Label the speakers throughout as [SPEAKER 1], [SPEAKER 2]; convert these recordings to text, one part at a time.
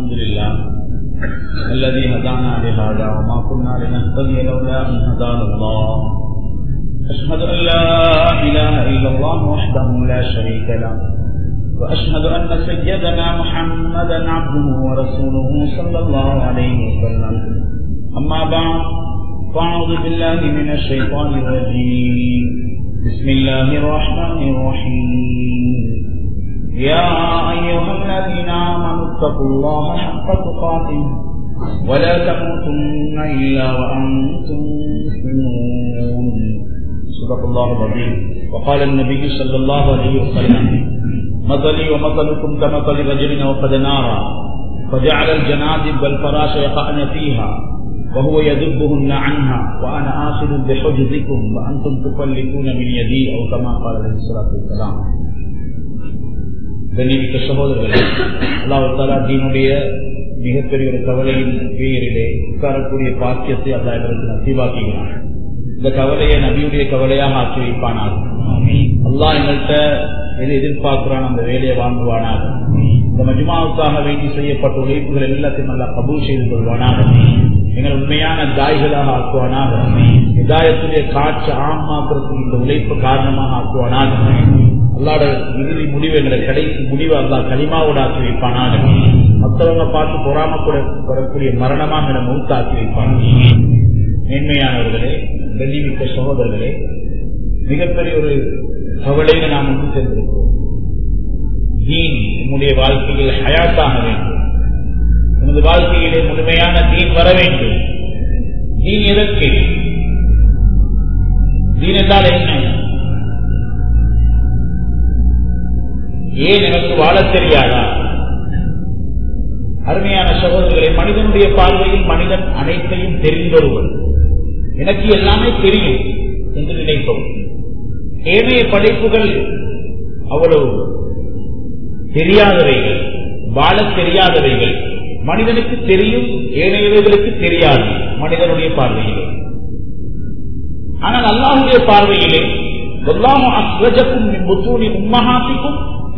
[SPEAKER 1] الحمد لله الذي هدانا لهذا وما كنا لنهتدي لولا أن هدانا الله أشهد أن لا إله إلا الله وحده لا شريك له وأشهد أن سيدنا محمدا عبده ورسوله صلى الله عليه وسلم أما بعد فأعوذ بالله من الشيطان الرجيم بسم الله الرحمن الرحيم يا أيها الذين آمنوا اتقوا الله حق تقاته ولا تموتن إلا وأنتم مسلمون صدق الله العظيم وقال النبي صلى الله عليه وسلم مثلي ومثلكم كمثل رجل وقد نارا فجعل الجنادب والفراش يقعن فيها وهو يذبهن عنها وأنا آخذ بحجزكم وأنتم تفلتون من يدي أو كما قال عليه الصلاة والسلام கண்ணிமிக்க சகோதரர்களே அல்லாஹாலா தீனுடைய மிகப்பெரிய ஒரு கவலையின் பெயரிலே உட்காரக்கூடிய பாக்கியத்தை அல்லா எங்களுக்கு நசீவாக்குகிறான் இந்த கவலையை நபியுடைய கவலையாக ஆக்கி வைப்பானாக அல்லாஹ் எங்கள்கிட்ட எது எதிர்பார்க்கிறான் அந்த வேலையை வாங்குவானாக இந்த மஜுமாவுக்காக வேண்டி செய்யப்பட்ட உழைப்புகள் எல்லாத்தையும் நல்லா கபூல் செய்து கொள்வானாக எங்கள் உண்மையான தாய்களாக ஆக்குவானாக இதாயத்துடைய காட்சி ஆமாக்குறதுக்கு இந்த உழைப்பு காரணமாக ஆக்குவானாக அல்லாட இறுதி முடிவு எங்களை கடைசி முடிவு அல்லா களிமாவோட ஆக்கி வைப்பானாக மற்றவங்க பார்த்து பொறாம கூட வரக்கூடிய மரணமாக என மூத்தாக்கி வைப்பாங்க மேன்மையானவர்களே வெள்ளிமிக்க சகோதரர்களே மிகப்பெரிய ஒரு கவலையில நாம் வந்து சென்றிருக்கிறோம் தீன் நம்முடைய வாழ்க்கையில் ஹயாத்தாக வேண்டும் நமது வாழ்க்கையிலே முழுமையான தீன் வர வேண்டும் தீன் எதற்கு தீன் என்றால் என்ன ஏன் எனக்கு வாழ தெரியாதா அருமையான சகோதரர்களை மனிதனுடைய பார்வையில் மனிதன் அனைத்தையும் தெரிந்தொருவன் எனக்கு எல்லாமே தெரியும் என்று நினைப்போம் ஏனைய படைப்புகள் அவ்வளவு தெரியாதவைகள் வாழ தெரியாதவைகள் மனிதனுக்கு தெரியும் ஏனையவைகளுக்கு தெரியாது மனிதனுடைய பார்வையிலே ஆனால் அல்லாஹுடைய பார்வையிலே உம்மகாத்திக்கும்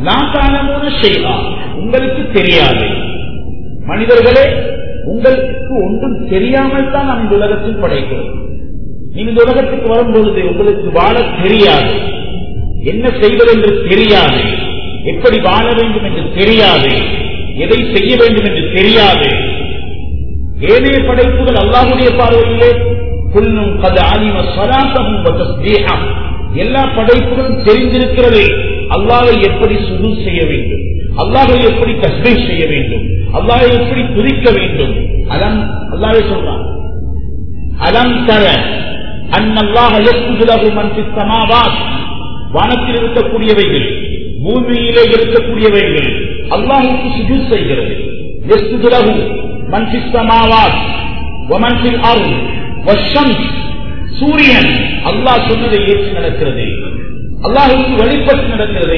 [SPEAKER 1] உங்களுக்கு தெரியாது மனிதர்களே உங்களுக்கு ஒன்றும் தெரியாமல் தான் நாம் இந்த உலகத்தில் படைக்கிறோம் நீங்க இந்த உலகத்துக்கு வரும்பொழுது உங்களுக்கு வாழ தெரியாது என்ன செய்வது என்று தெரியாது எப்படி வாழ வேண்டும் என்று தெரியாது எதை செய்ய வேண்டும் என்று தெரியாது ஏனைய படைப்புகள் அல்லாஹுடைய பார்வையிலே புல்லும் கத ஆலிம சராசமும் எல்லா படைப்புகளும் தெரிந்திருக்கிறது அல்லாவை எப்படி சுது செய்ய வேண்டும் அல்லாவை எப்படி கஸ்மை செய்ய வேண்டும் அல்லாவை எப்படி துதிக்க வேண்டும் அலம் அல்லாவே சொல்றான் அலம் தர அந்நல்லாக சமாவாத் வானத்தில் இருக்கக்கூடியவைகள் பூமியிலே இருக்கக்கூடியவைகள் அல்லாஹுக்கு சுஜு செய்கிறது சூரியன் அல்லாஹ் சொன்னதை ஏற்று நடக்கிறது அல்லாஹுக்கு வழிபட்டு நடக்கிறது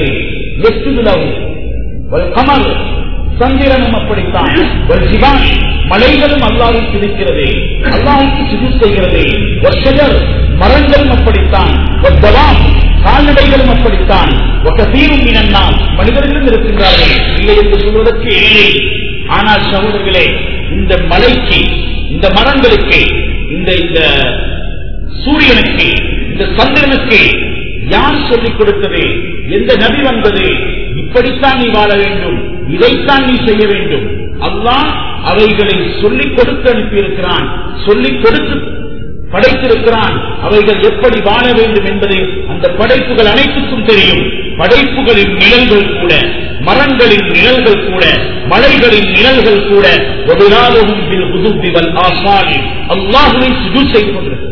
[SPEAKER 1] கமல் சந்திரனும் அப்படித்தான் மலைகளும் அல்லாஹுக்கு இருக்கிறது அல்லாஹுக்கு சுஜு செய்கிறது மரங்களும் அப்படித்தான் கால்நடைகளும் அப்படித்தான் ஒக்கசீரும் இனந்தான் மனிதர்களும் இருக்கின்றார்கள் இல்லை என்று சொல்வதற்கு இல்லை ஆனால் சகோதரர்களே இந்த மலைக்கு இந்த மரங்களுக்கு இந்த இந்த சூரியனுக்கு இந்த சந்திரனுக்கு யார் சொல்லிக் கொடுத்தது எந்த நபி வந்தது இப்படித்தான் நீ வாழ வேண்டும் இதைத்தான் நீ செய்ய வேண்டும் அல்லாஹ் அவைகளை சொல்லிக் கொடுத்து அனுப்பியிருக்கிறான் சொல்லிக் கொடுத்து படைத்திருக்கிறான் அவைகள் எப்படி வாழ வேண்டும் என்பது அந்த படைப்புகள் அனைத்துக்கும் தெரியும் படைப்புகளின் நிழல்கள் கூட மரங்களின் நிழல்கள் கூட மலைகளின் நிழல்கள் கூட அல்லாஹுவை சுஜு செய்து கொண்டிருக்கிறது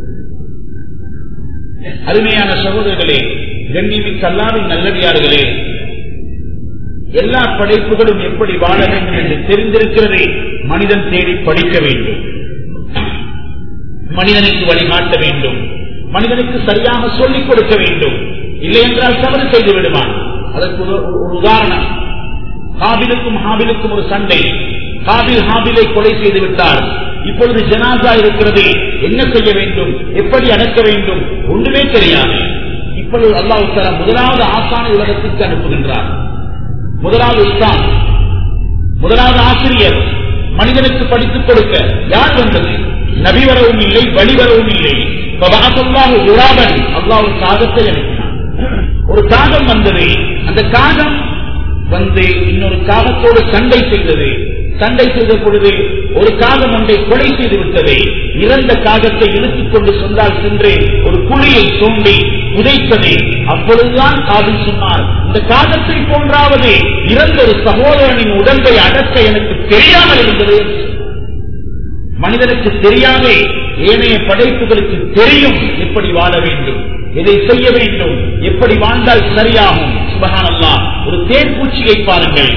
[SPEAKER 1] அருமையான சகோதரர்களே கண்ணிமிக்க அல்லாவின் நல்லடியார்களே எல்லா படைப்புகளும் எப்படி வாழ வேண்டும் என்று தெரிந்திருக்கிறதை மனிதன் தேடி படிக்க வேண்டும் மனிதனுக்கு வழிகாட்ட வேண்டும் மனிதனுக்கு சரியாக சொல்லிக் கொடுக்க வேண்டும் இல்லை என்றால் தவறு செய்து விடுவான் அதற்கு ஒரு உதாரணம் ஹாபிலுக்கும் ஹாபிலுக்கும் ஒரு சண்டை ஹாபில் ஹாபிலை கொலை செய்து விட்டார் இப்பொழுது ஜனாசா இருக்கிறது என்ன செய்ய வேண்டும் எப்படி அடக்க வேண்டும் ஒன்றுமே தெரியாது இப்பொழுது அல்லாஹ் முதலாவது ஆசான உலகத்திற்கு அனுப்புகின்றார் முதலாவது உஸ்தான் முதலாவது ஆசிரியர் மனிதனுக்கு படித்துக் கொடுக்க யார் வந்தது நபி வரவும் இல்லை வழி வரவும் இல்லை உராபன் அல்லாஹ் ஒரு காகத்தை அனுப்பினான் ஒரு காகம் வந்தது அந்த காகம் வந்து இன்னொரு காகத்தோடு சண்டை செய்தது சண்டை செய்த பொழுது ஒரு காகம் ஒன்றை கொலை செய்து விட்டது இறந்த காகத்தை இழுத்துக் கொண்டு சொன்னால் சென்று ஒரு குழியை தோண்டி புதைத்தது அப்பொழுதுதான் காதில் சொன்னார் இந்த காகத்தை போன்றாவது இறந்த ஒரு சகோதரனின் உடம்பை அடக்க எனக்கு தெரியாமல் இருந்தது மனிதனுக்கு தெரியாதே ஏனைய படைப்புகளுக்கு தெரியும் எப்படி வாழ வேண்டும் எதை செய்ய வேண்டும் எப்படி வாழ்ந்தால் சரியாகும் சுபகானல்லா ஒரு தேர்பூச்சியை பாருங்கள்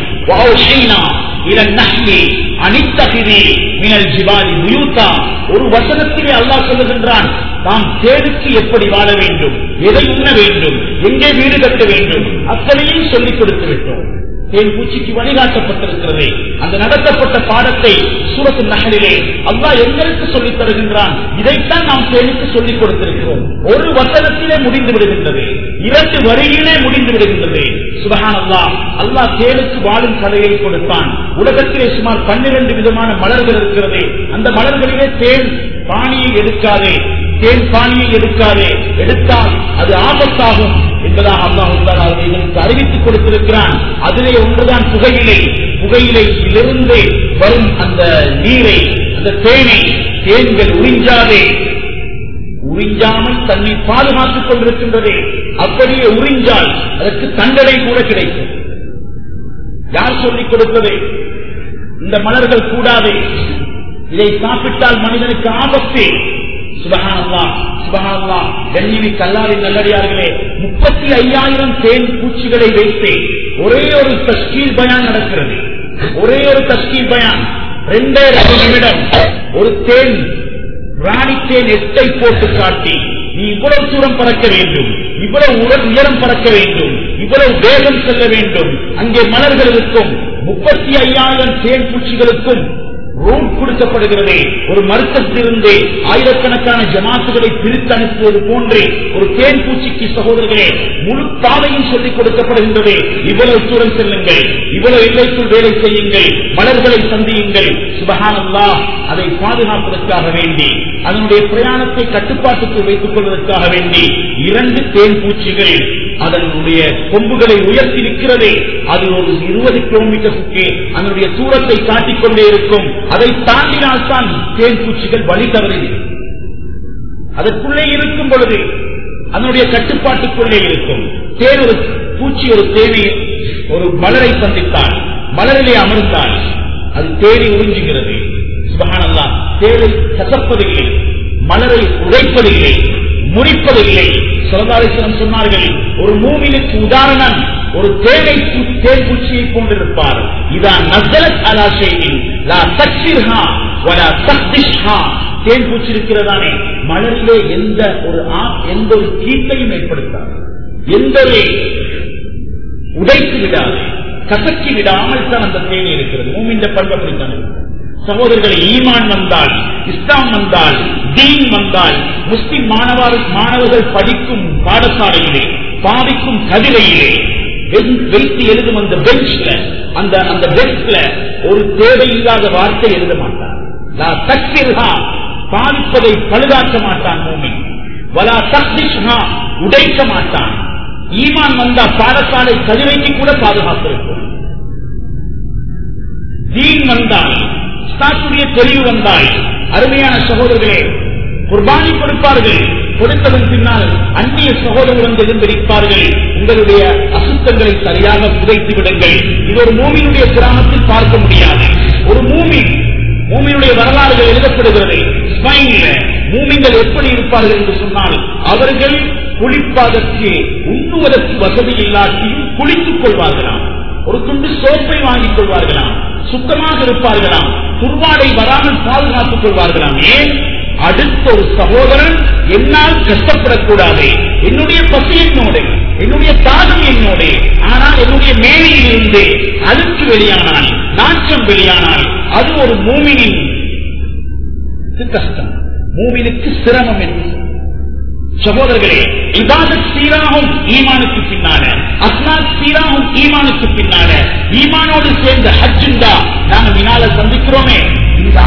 [SPEAKER 1] ஒரு வசனத்திலே அல்லாஹ் சொல்லுகின்றான் நாம் தேடுக்கு எப்படி வாழ வேண்டும் எதை உண்ண வேண்டும் எங்கே வீடு கட்ட வேண்டும் அத்தனையும் சொல்லிக் கொடுத்து விட்டோம் தேன் பூச்சிக்கு வழிகாட்டப்பட்டிருக்கிறது அந்த நடத்தப்பட்ட பாடத்தை சூரத்து நகரிலே அல்லா எங்களுக்கு சொல்லித் தருகின்றான் இதைத்தான் நாம் தேனுக்கு சொல்லிக் கொடுத்திருக்கிறோம் ஒரு வசனத்திலே முடிந்து விடுகின்றது இரண்டு வரியிலே முடிந்து விடுகின்றது சுபகான் அல்லா அல்லா தேனுக்கு வாழும் கலையை கொடுத்தான் உலகத்திலே சுமார் பன்னிரண்டு விதமான மலர்கள் இருக்கிறது அந்த மலர்களிலே தேன் பாணியை எடுக்காதே தேன் பாணியை எடுக்காதே எடுத்தால் அது ஆபத்தாகும் என்பதாக அல்லாஹ் அவர்களுக்கு அறிவித்துக் கொடுத்திருக்கிறான் அதிலே ஒன்றுதான் புகையிலை புகையிலையிலிருந்து வரும் அந்த நீரை அந்த தேனை தேன்கள் உறிஞ்சாதே உறிஞ்சாமல் தன்னை பாதுகாத்துக் கொண்டிருக்கின்றதே அப்படியே உறிஞ்சால் அதற்கு தண்டனை கூட கிடைக்கும் யார் சொல்லிக் கொடுப்பது இந்த மலர்கள் கூடாதே இதை சாப்பிட்டால் மனிதனுக்கு ஆபத்து சுபகானல்லா சுபகானல்லா கண்ணிமி கல்லாவின் நல்லடியார்களே முப்பத்தி ஐயாயிரம் தேன் பூச்சிகளை வைத்து ஒரே ஒரு தஸ்கீல் பயான் நடக்கிறது ஒரே ஒரு தஸ்கீல் பயான் ரெண்டே ரெண்டு நிமிடம் ஒரு தேன் ராணி தேன் எட்டை போட்டு காட்டி நீ இவ்வளவு தூரம் பறக்க வேண்டும் இவ்வளவு உடல் உயரம் பறக்க வேண்டும் இவ்வளவு வேகம் செல்ல வேண்டும் அங்கே மலர்கள் இருக்கும் முப்பத்தி ஐயாயிரம் தேன் பூச்சிகளுக்கும் ரூட் கொடுக்கப்படுகிறது ஒரு மருத்துவத்திலிருந்து ஆயிரக்கணக்கான ஜமாத்துகளை பிரித்து அனுப்புவது போன்று ஒரு தேன் பூச்சிக்கு சகோதரர்களே முழு பாதையும் சொல்லிக் கொடுக்கப்படுகின்றது இவ்வளவு தூரம் செல்லுங்கள் இவ்வளவு எல்லைக்குள் வேலை செய்யுங்கள் மலர்களை சந்தியுங்கள் சுபகானல்லா அதை பாதுகாப்பதற்காக வேண்டி அதனுடைய பிரயாணத்தை கட்டுப்பாட்டுக்கு வைத்துக் கொள்வதற்காக வேண்டி இரண்டு தேன் பூச்சிகள் அதனுடைய கொம்புகளை உயர்த்தி நிற்கிறதே அது ஒரு இருபது கிலோமீட்டருக்கு அதனுடைய தூரத்தை காட்டிக் கொண்டே இருக்கும் அதை தாண்டினால்தான் தேன் பூச்சிகள் வழி தவறிது அதற்குள்ளே இருக்கும் பொழுது அதனுடைய கட்டுப்பாட்டுக்குள்ளே இருக்கும் தேன் ஒரு பூச்சி ஒரு தேவை ஒரு மலரை சந்தித்தால் மலரிலே அமர்ந்தால் அது தேடி உறிஞ்சுகிறது சுபகானல்லா தேவை கசப்பதில்லை மலரை உடைப்பதில்லை முறிப்பதில்லை சிவகாலேஸ்வரம் சொன்னார்கள் ஒரு மூவினுக்கு உதாரணம் ஒரு தேனை தேன் பூச்சியை கொண்டிருப்பார் இதான் நசலத் அலா செய்தின் லா தக்ஷிர்ஹா வலா தக்திஷ்ஹா தேன் பூச்சி இருக்கிறதானே மலரிலே எந்த ஒரு எந்த ஒரு கீட்டையும் ஏற்படுத்தாது எந்த ஒரு உடைத்து விடாது கசக்கி விடாமல் தான் அந்த தேனி இருக்கிறது மூமின் பண்பு அப்படித்தான் இருக்கும் சகோதரர்களை ஈமான் வந்தால் இஸ்லாம் வந்தால் தீன் வந்தால் முஸ்லிம் மாணவர் மாணவர்கள் படிக்கும் பாடசாலையிலே பாதிக்கும் கதிரையிலே வைத்து எழுதும் அந்த பெஞ்ச்ல அந்த அந்த டெஸ்க்ல ஒரு தேவையில்லாத வார்த்தை எழுத மாட்டான் பாதிப்பதை பழுதாக்க மாட்டான் மூமி வலா தக்திஷ்ஹா உடைக்க மாட்டான் ஈமான் வந்தா பாடசாலை கதிரைக்கு கூட பாதுகாப்பு இருக்கும் தீன் வந்தால் ஸ்டாக்குடைய தெளிவு வந்தால் அருமையான சகோதரர்களே குர்பானி கொடுப்பார்கள் கொடுத்ததன் பின்னால் அந்நிய சகோதரர்கள் வந்து எழுந்திருப்பார்கள் உங்களுடைய அசுத்தங்களை சரியாக புதைத்து விடுங்கள் இது ஒரு மூமியினுடைய கிராமத்தில் பார்க்க முடியாது ஒரு மூமி மூமியினுடைய வரலாறுகள் எழுதப்படுகிறது ஸ்பைன்ல மூமிங்கள் எப்படி இருப்பார்கள் என்று சொன்னால் அவர்கள் குளிப்பதற்கு உண்ணுவதற்கு வசதி இல்லாட்டியும் குளித்துக் கொள்வார்களாம் ஒரு துண்டு சோப்பை வாங்கிக் கொள்வார்களாம் சுத்தமாக இருப்பார்களாம் துர்வாடை வராமல் பாதுகாத்துக் கொள்வார்களாம் ஏன் அடுத்த ஒரு சகோதரன் என்னால் கஷ்டப்படக்கூடாது என்னுடைய பசி என்னோடு என்னுடைய தாகம் என்னோடு ஆனால் என்னுடைய மேலையில் இருந்து அழுக்கு வெளியானால் நாச்சம் வெளியானால் அது ஒரு மூமினின் கஷ்டம் மூமினுக்கு சிரமம் என்று சகோதரர்களே இபாதத் சீராகும் ஈமானுக்கு பின்னால அஸ்னாத் சீராகும் ஈமானுக்கு பின்னால ஈமானோடு சேர்ந்த ஹஜ்ஜுண்டா நாங்க மினால சந்திக்கிறோமே இந்த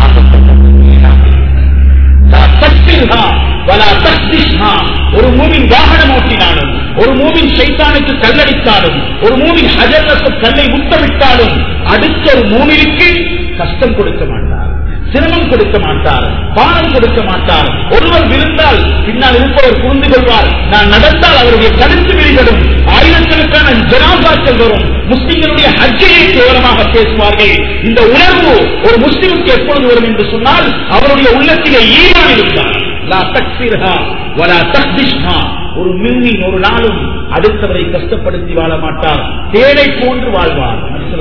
[SPEAKER 1] ஒரு மூவின் வாகனம் ஓட்டினாலும் ஒரு மூவின் சைத்தானுக்கு கல்லடித்தாலும் ஒரு மூவின் ஹஜர் கல்லை முத்தமிட்டாலும் அடுத்த ஒரு மூவிற்கு கஷ்டம் கொடுக்க மாட்டார் சிரமம் கொடுக்க மாட்டார் பானம் கொடுக்க மாட்டார் ஒருவர் விழுந்தால் பின்னால் இருப்பவர் புரிந்து கொள்வார் நான் நடந்தால் அவருடைய கருத்து வெளியிடும் ஆயிரக்கணக்கான ஜனாபாக்கள் வரும் முஸ்லிம்களுடைய ஹஜ்ஜையை கேவலமாக பேசுவார்கள் இந்த உணர்வு ஒரு முஸ்லிமுக்கு எப்பொழுது வரும் என்று சொன்னால் அவருடைய உள்ளத்திலே ஈமான் இருந்தார் ஒரு மின்னின் ஒரு நாளும் அடுத்தவரை கஷ்டப்படுத்தி வாழ மாட்டார் தேனை போன்று வாழ்வார்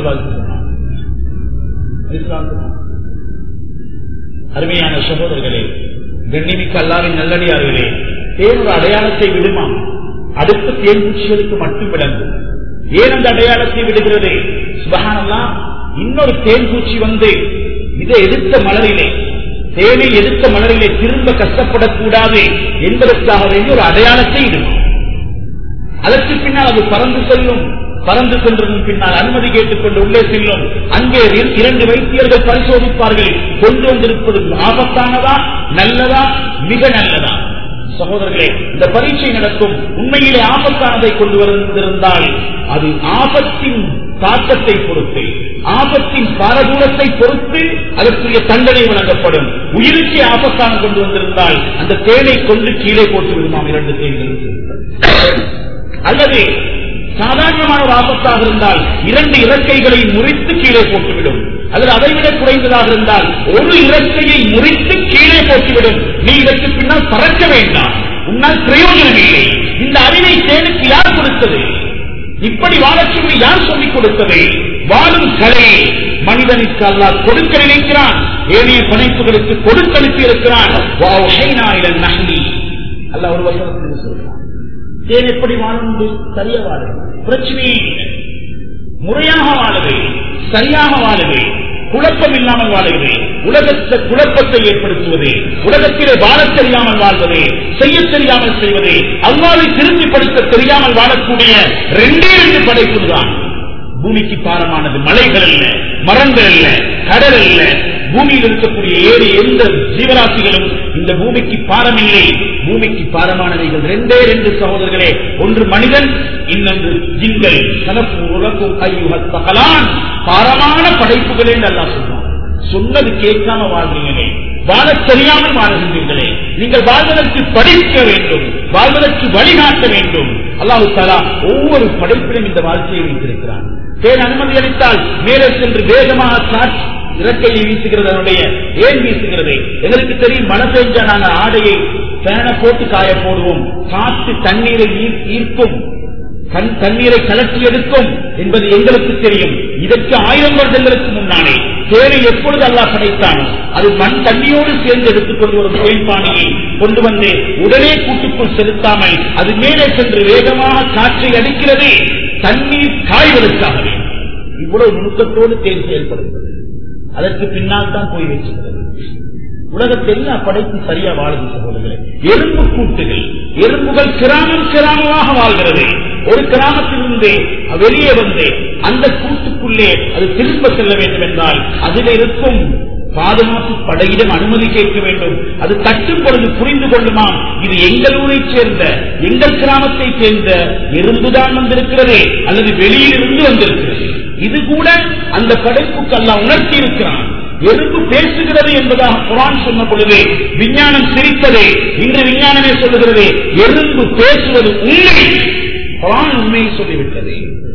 [SPEAKER 1] அருமையான சகோதரர்களே கண்ணிமிக்க அல்லாவின் நல்லடியார்களே தேனொரு அடையாளத்தை விடுமா அடுத்த தேன் பூச்சிகளுக்கு மட்டும் விளங்கும் ஏன் அந்த அடையாளத்தை விடுகிறது சுபகானல்லாம் இன்னொரு தேன் பூச்சி வந்து இதை எதிர்த்த மலரிலே தேனை எதிர்த்த மலரிலே திரும்ப கஷ்டப்படக்கூடாது என்பதற்காக வேண்டிய ஒரு அடையாளத்தை இடுமா அதற்கு பின்னால் அது பறந்து செல்லும் பறந்து சென்றதன் பின்னால் அனுமதி கேட்டுக்கொண்டு உள்ளே செல்லும் அங்கே இரண்டு வைத்தியர்கள் பரிசோதிப்பார்கள் கொண்டு வந்திருப்பது ஆபத்தானதா நல்லதா மிக நல்லதா சகோதரர்களே இந்த பரீட்சை நடக்கும் உண்மையிலே ஆபத்தானதை கொண்டு வந்திருந்தால் அது ஆபத்தின் தாக்கத்தை பொறுத்து ஆபத்தின் பாரதூரத்தை பொறுத்து அதற்குரிய தண்டனை வழங்கப்படும் உயிருக்கு ஆபத்தான கொண்டு வந்திருந்தால் அந்த தேனை கொண்டு கீழே போட்டு விடுமாம் இரண்டு தேன்களுக்கு அல்லது சாதாரணமான ஒரு ஆபத்தாக இருந்தால் இரண்டு இறக்கைகளை முறித்து கீழே போட்டுவிடும் அல்லது அதைவிட குறைந்ததாக இருந்தால் ஒரு இறக்கையை முறித்து கீழே போட்டுவிடும் நீ இதற்கு பின்னால் பறக்க வேண்டாம் உன்னால் பிரயோஜனம் இல்லை இந்த அறிவை தேனுக்கு யார் கொடுத்தது இப்படி வாழச் சொல்லி யார் சொல்லிக் கொடுத்தது வாழும் கலை மனிதனுக்கு அல்லா கொடுக்க நினைக்கிறான் ஏனைய படைப்புகளுக்கு கொடுத்தனுப்பி இருக்கிறான் அல்ல ஒரு வசனத்தில் சொல்றான் தேன் எப்படி வாழும் சரியா வாழ பிரச்சனையே இல்லை முறையாக வாழுது சரியாக வாழுது குழப்பம் இல்லாமல் வாழுகிறது உலகத்தை குழப்பத்தை ஏற்படுத்துவது உலகத்திலே வாழத் தெரியாமல் வாழ்வது செய்ய தெரியாமல் செய்வது அல்லாவை திரும்பிப்படுத்த தெரியாமல் வாழக்கூடிய ரெண்டே ரெண்டு படைப்பு தான் பூமிக்கு பாரமானது மலைகள் அல்ல மரங்கள் அல்ல கடல் அல்ல பூமியில் இருக்கக்கூடிய ஏழு எந்த ஜீவராசிகளும் இந்த பூமிக்கு பாரமில்லை பூமிக்கு பாரமானவைகள் ரெண்டே ரெண்டு சகோதரர்களே ஒன்று மனிதன் இன்னொன்று ஜிங்கள் கலப்பு உலகும் ஐயுகத்தகலான் பாரமான படைப்புகளே நல்லா சொல்றான் சொன்னது கேட்காம வாழ்றீங்களே வாழ தெரியாமல் வாழ்கின்றீர்களே நீங்கள் வாழ்வதற்கு படிக்க வேண்டும் வாழ்வதற்கு வழிகாட்ட வேண்டும் அல்லாஹு தாலா ஒவ்வொரு படைப்பிலும் இந்த வாழ்க்கையை வைத்திருக்கிறான் தேன் அனுமதி அளித்தால் மேலே சென்று வேகமாக காற்று இறக்கையை வீசுகிறது அதனுடைய ஏன் வீசுகிறது எங்களுக்கு தெரியும் மழை பெஞ்சா நாங்க ஆடையை பேனை போட்டு காய போடுவோம் காற்று தண்ணீரை ஈர்க்கும் கண் தண்ணீரை கலட்டி எடுக்கும் என்பது எங்களுக்கு தெரியும் இதற்கு ஆயிரம் வருடங்களுக்கு முன்னாலே தேவை எப்பொழுது அல்லா படைத்தானோ அது மண் தண்ணியோடு சேர்ந்து எடுத்துக்கொண்டு ஒரு தொழில்பாணியை கொண்டு வந்து உடனே கூட்டுக்குள் செலுத்தாமல் அது மேலே சென்று வேகமாக காற்றை அடிக்கிறது தண்ணீர் காய்வதற்காகவே இவ்வளவு நுணுக்கத்தோடு தேன் செயல்படுகிறது அதற்கு பின்னால் தான் போய் வச்சுக்கிறது உலகத்தில் எல்லா படைப்பு சரியா வாழுது சகோதரர்களே எறும்பு கூட்டுகள் எறும்புகள் கிராமம் கிராமமாக வாழ்கிறது ஒரு கிராமத்திலிருந்து வெளியே வந்து அந்த கூட்டுக்குள்ளே அது திரும்ப செல்ல வேண்டும் என்றால் அதில் இருக்கும் பாதுகாப்பு படையிடம் அனுமதி கேட்க வேண்டும் அது தட்டும் பொழுது புரிந்து கொள்ளுமா இது எங்கள் ஊரை சேர்ந்த எங்கள் கிராமத்தை சேர்ந்த எறும்புதான் வந்திருக்கிறது அல்லது வெளியிலிருந்து வந்திருக்கிறது இது கூட அந்த படைப்புக்கு அல்ல உணர்த்தி இருக்கிறான் எறும்பு பேசுகிறது என்பதாக குரான் சொன்ன பொழுது விஞ்ஞானம் சிரித்தது இன்று விஞ்ஞானமே சொல்லுகிறது எறும்பு பேசுவது உண்மை குரான் உண்மையை சொல்லிவிட்டது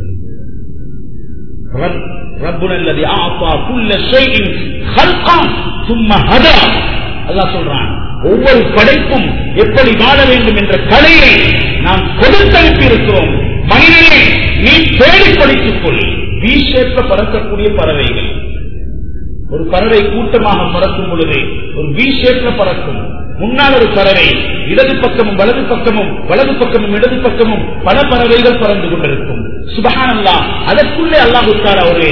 [SPEAKER 1] ரப்புனல்லதி ஆஃபா குல்ல ஷைஇன் ஹல்கான் சும்ம ஹதா அல்லாஹ் சொல்றான் ஒவ்வொரு படைப்பும் எப்படி வாழ வேண்டும் என்ற கலையை நாம் கொடுத்தனுப்பி இருக்கிறோம் மனிதனே நீ தேடி படித்துக் கொள் வி ஷேப்ல பறக்கக்கூடிய பறவைகள் ஒரு பறவை கூட்டமாக பறக்கும் பொழுது ஒரு வி ஷேப்ல பறக்கும் முன்னால் ஒரு பறவை இடது பக்கமும் வலது பக்கமும் வலது பக்கமும் இடது பக்கமும் பல பறவைகள் பறந்து கொண்டிருக்கும் சுபகானல்லா அதற்குள்ளே அல்லாஹுத்தார ஒரு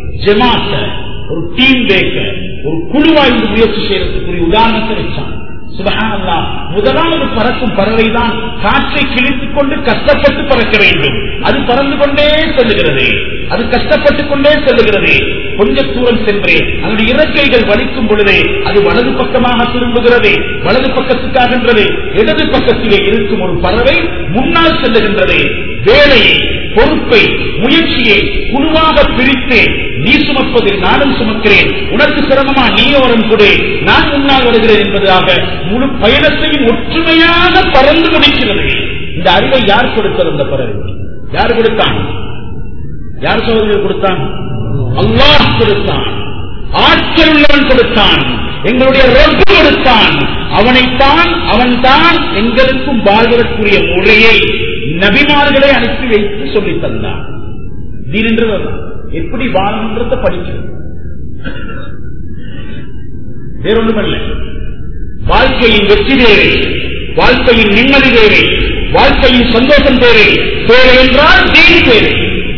[SPEAKER 1] ஜமாத்த ஒரு டீம் பேக்க ஒரு குழுவா இந்த முயற்சி செய்யறதுக்குரிய உதாரணத்தை வச்சான் சுபஹானல்லா முதலாவது பறக்கும் பறவை தான் காற்றை கிழித்துக் கொண்டு கஷ்டப்பட்டு பறக்க வேண்டும் அது பறந்து கொண்டே செல்லுகிறது அது கஷ்டப்பட்டுக் கொண்டே செல்லுகிறது கொஞ்ச தூரம் சென்றே அதனுடைய இறக்கைகள் வலிக்கும் பொழுதே அது வலது பக்கமாக திரும்புகிறது வலது பக்கத்துக்காகின்றது இடது பக்கத்திலே இருக்கும் ஒரு பறவை முன்னால் செல்லுகின்றது வேலையை பொறுப்பை முயற்சியை குழுவாக பிரித்து நீ சுமப்பதில் நானும் சுமக்கிறேன் உனக்கு சிரமமா நீ வரும் கொடு நான் முன்னால் வருகிறேன் என்பதாக முழு பயணத்தையும் ஒற்றுமையாக பறந்து முடிக்கிறது இந்த அறிவை யார் கொடுத்தது அந்த பறவை யார் கொடுத்தான் யார் சோதரிகள் கொடுத்தான் அல்லாஹ் கொடுத்தான் ஆற்றல் உள்ளவன் கொடுத்தான் எங்களுடைய ரப்பு கொடுத்தான் அவனைத்தான் அவன்தான் எங்களுக்கும் வாழ்வதற்குரிய முறையை நபிமார்களை அனுப்பி வைத்து சொல்லித் தந்தான் தீனென்றது எப்படி வாழணுன்றத படிக்கிறது வேறொன்றுமல்ல வாழ்க்கையின் வெற்றி தேவை வாழ்க்கையின் நிம்மதி தேவை வாழ்க்கையின் சந்தோஷம் தேவை தேவை என்றால் தீன் தேவை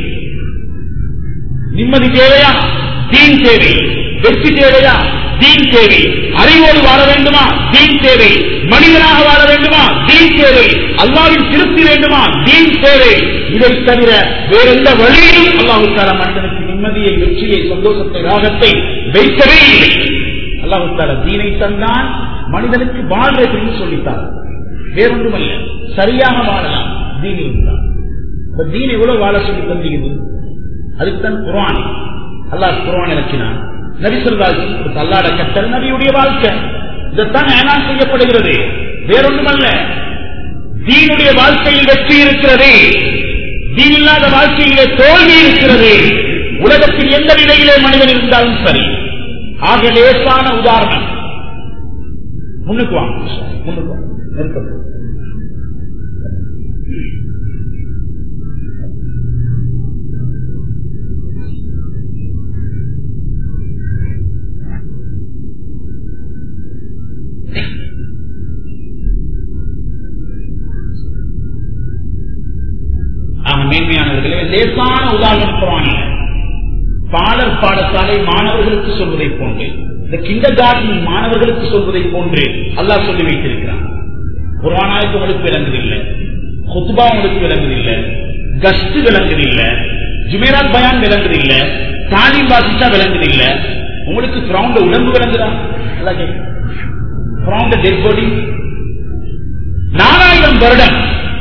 [SPEAKER 1] நிம்மதி தேவையா தீன் தேவை வெற்றி தேவையா தீன் தேவை அறிவோடு வாழ வேண்டுமா தீன் தேவை மனிதனாக வாழ வேண்டுமா தீன் தேவை அல்லாவின் திருப்தி வேண்டுமா தீன் தேவை இதை தவிர வேற எந்த வழியிலும் அல்லாஹுத்தார மனிதனுக்கு நிம்மதியை வெற்றியை சந்தோஷத்தை ராகத்தை வைக்கவே இல்லை அல்லாஹுத்தார தீனை தந்தான் மனிதனுக்கு வாழ்வதற்கு சொல்லித்தார் வேறொன்றுமல்ல சரியாக வாழலாம் தீன் இருந்தால் இந்த தீன் எவ்வளவு வாழ சொல்லி தந்தீங்க அதுக்குத்தான் குரான் அல்லாஹ் குரான் இறக்கினான் நபி சொல்வாள் அல்லாட கட்டல் நபியுடைய வாழ்க்கை இதைத்தான் ஏனான் செய்யப்படுகிறது வேறொன்றுமல்ல தீனுடைய வாழ்க்கையில் வெற்றி இருக்கிறது தீன் இல்லாத வாழ்க்கையிலே தோல்வி இருக்கிறது உலகத்தில் எந்த நிலையிலே மனிதன் இருந்தாலும் சரி ஆக லேசான உதாரணம் முன்னுக்கு வாங்க முன்னுக்கு வாங்க நெருக்கம் மேன்மையானவர்களே லேசான உதாரணம் குரானில் பாடல் பாடசாலை மாணவர்களுக்கு சொல்வதை போன்று இந்த கிண்டர் கார்டன் மாணவர்களுக்கு சொல்வதை போன்று அல்லாஹ் சொல்லி வைத்திருக்கிறான் குரானாய்க்கு உங்களுக்கு விளங்குதில்லை குத்துபா உங்களுக்கு விளங்குதில்லை கஸ்து விளங்குதில்லை ஜுமேராத் பயான் விளங்குதில்லை தாலிம் வாசிச்சா விளங்குதில்லை உங்களுக்கு கிரவுண்ட உடம்பு விளங்குதா கிரவுண்ட டெட் பாடி நாலாயிரம் வருடம்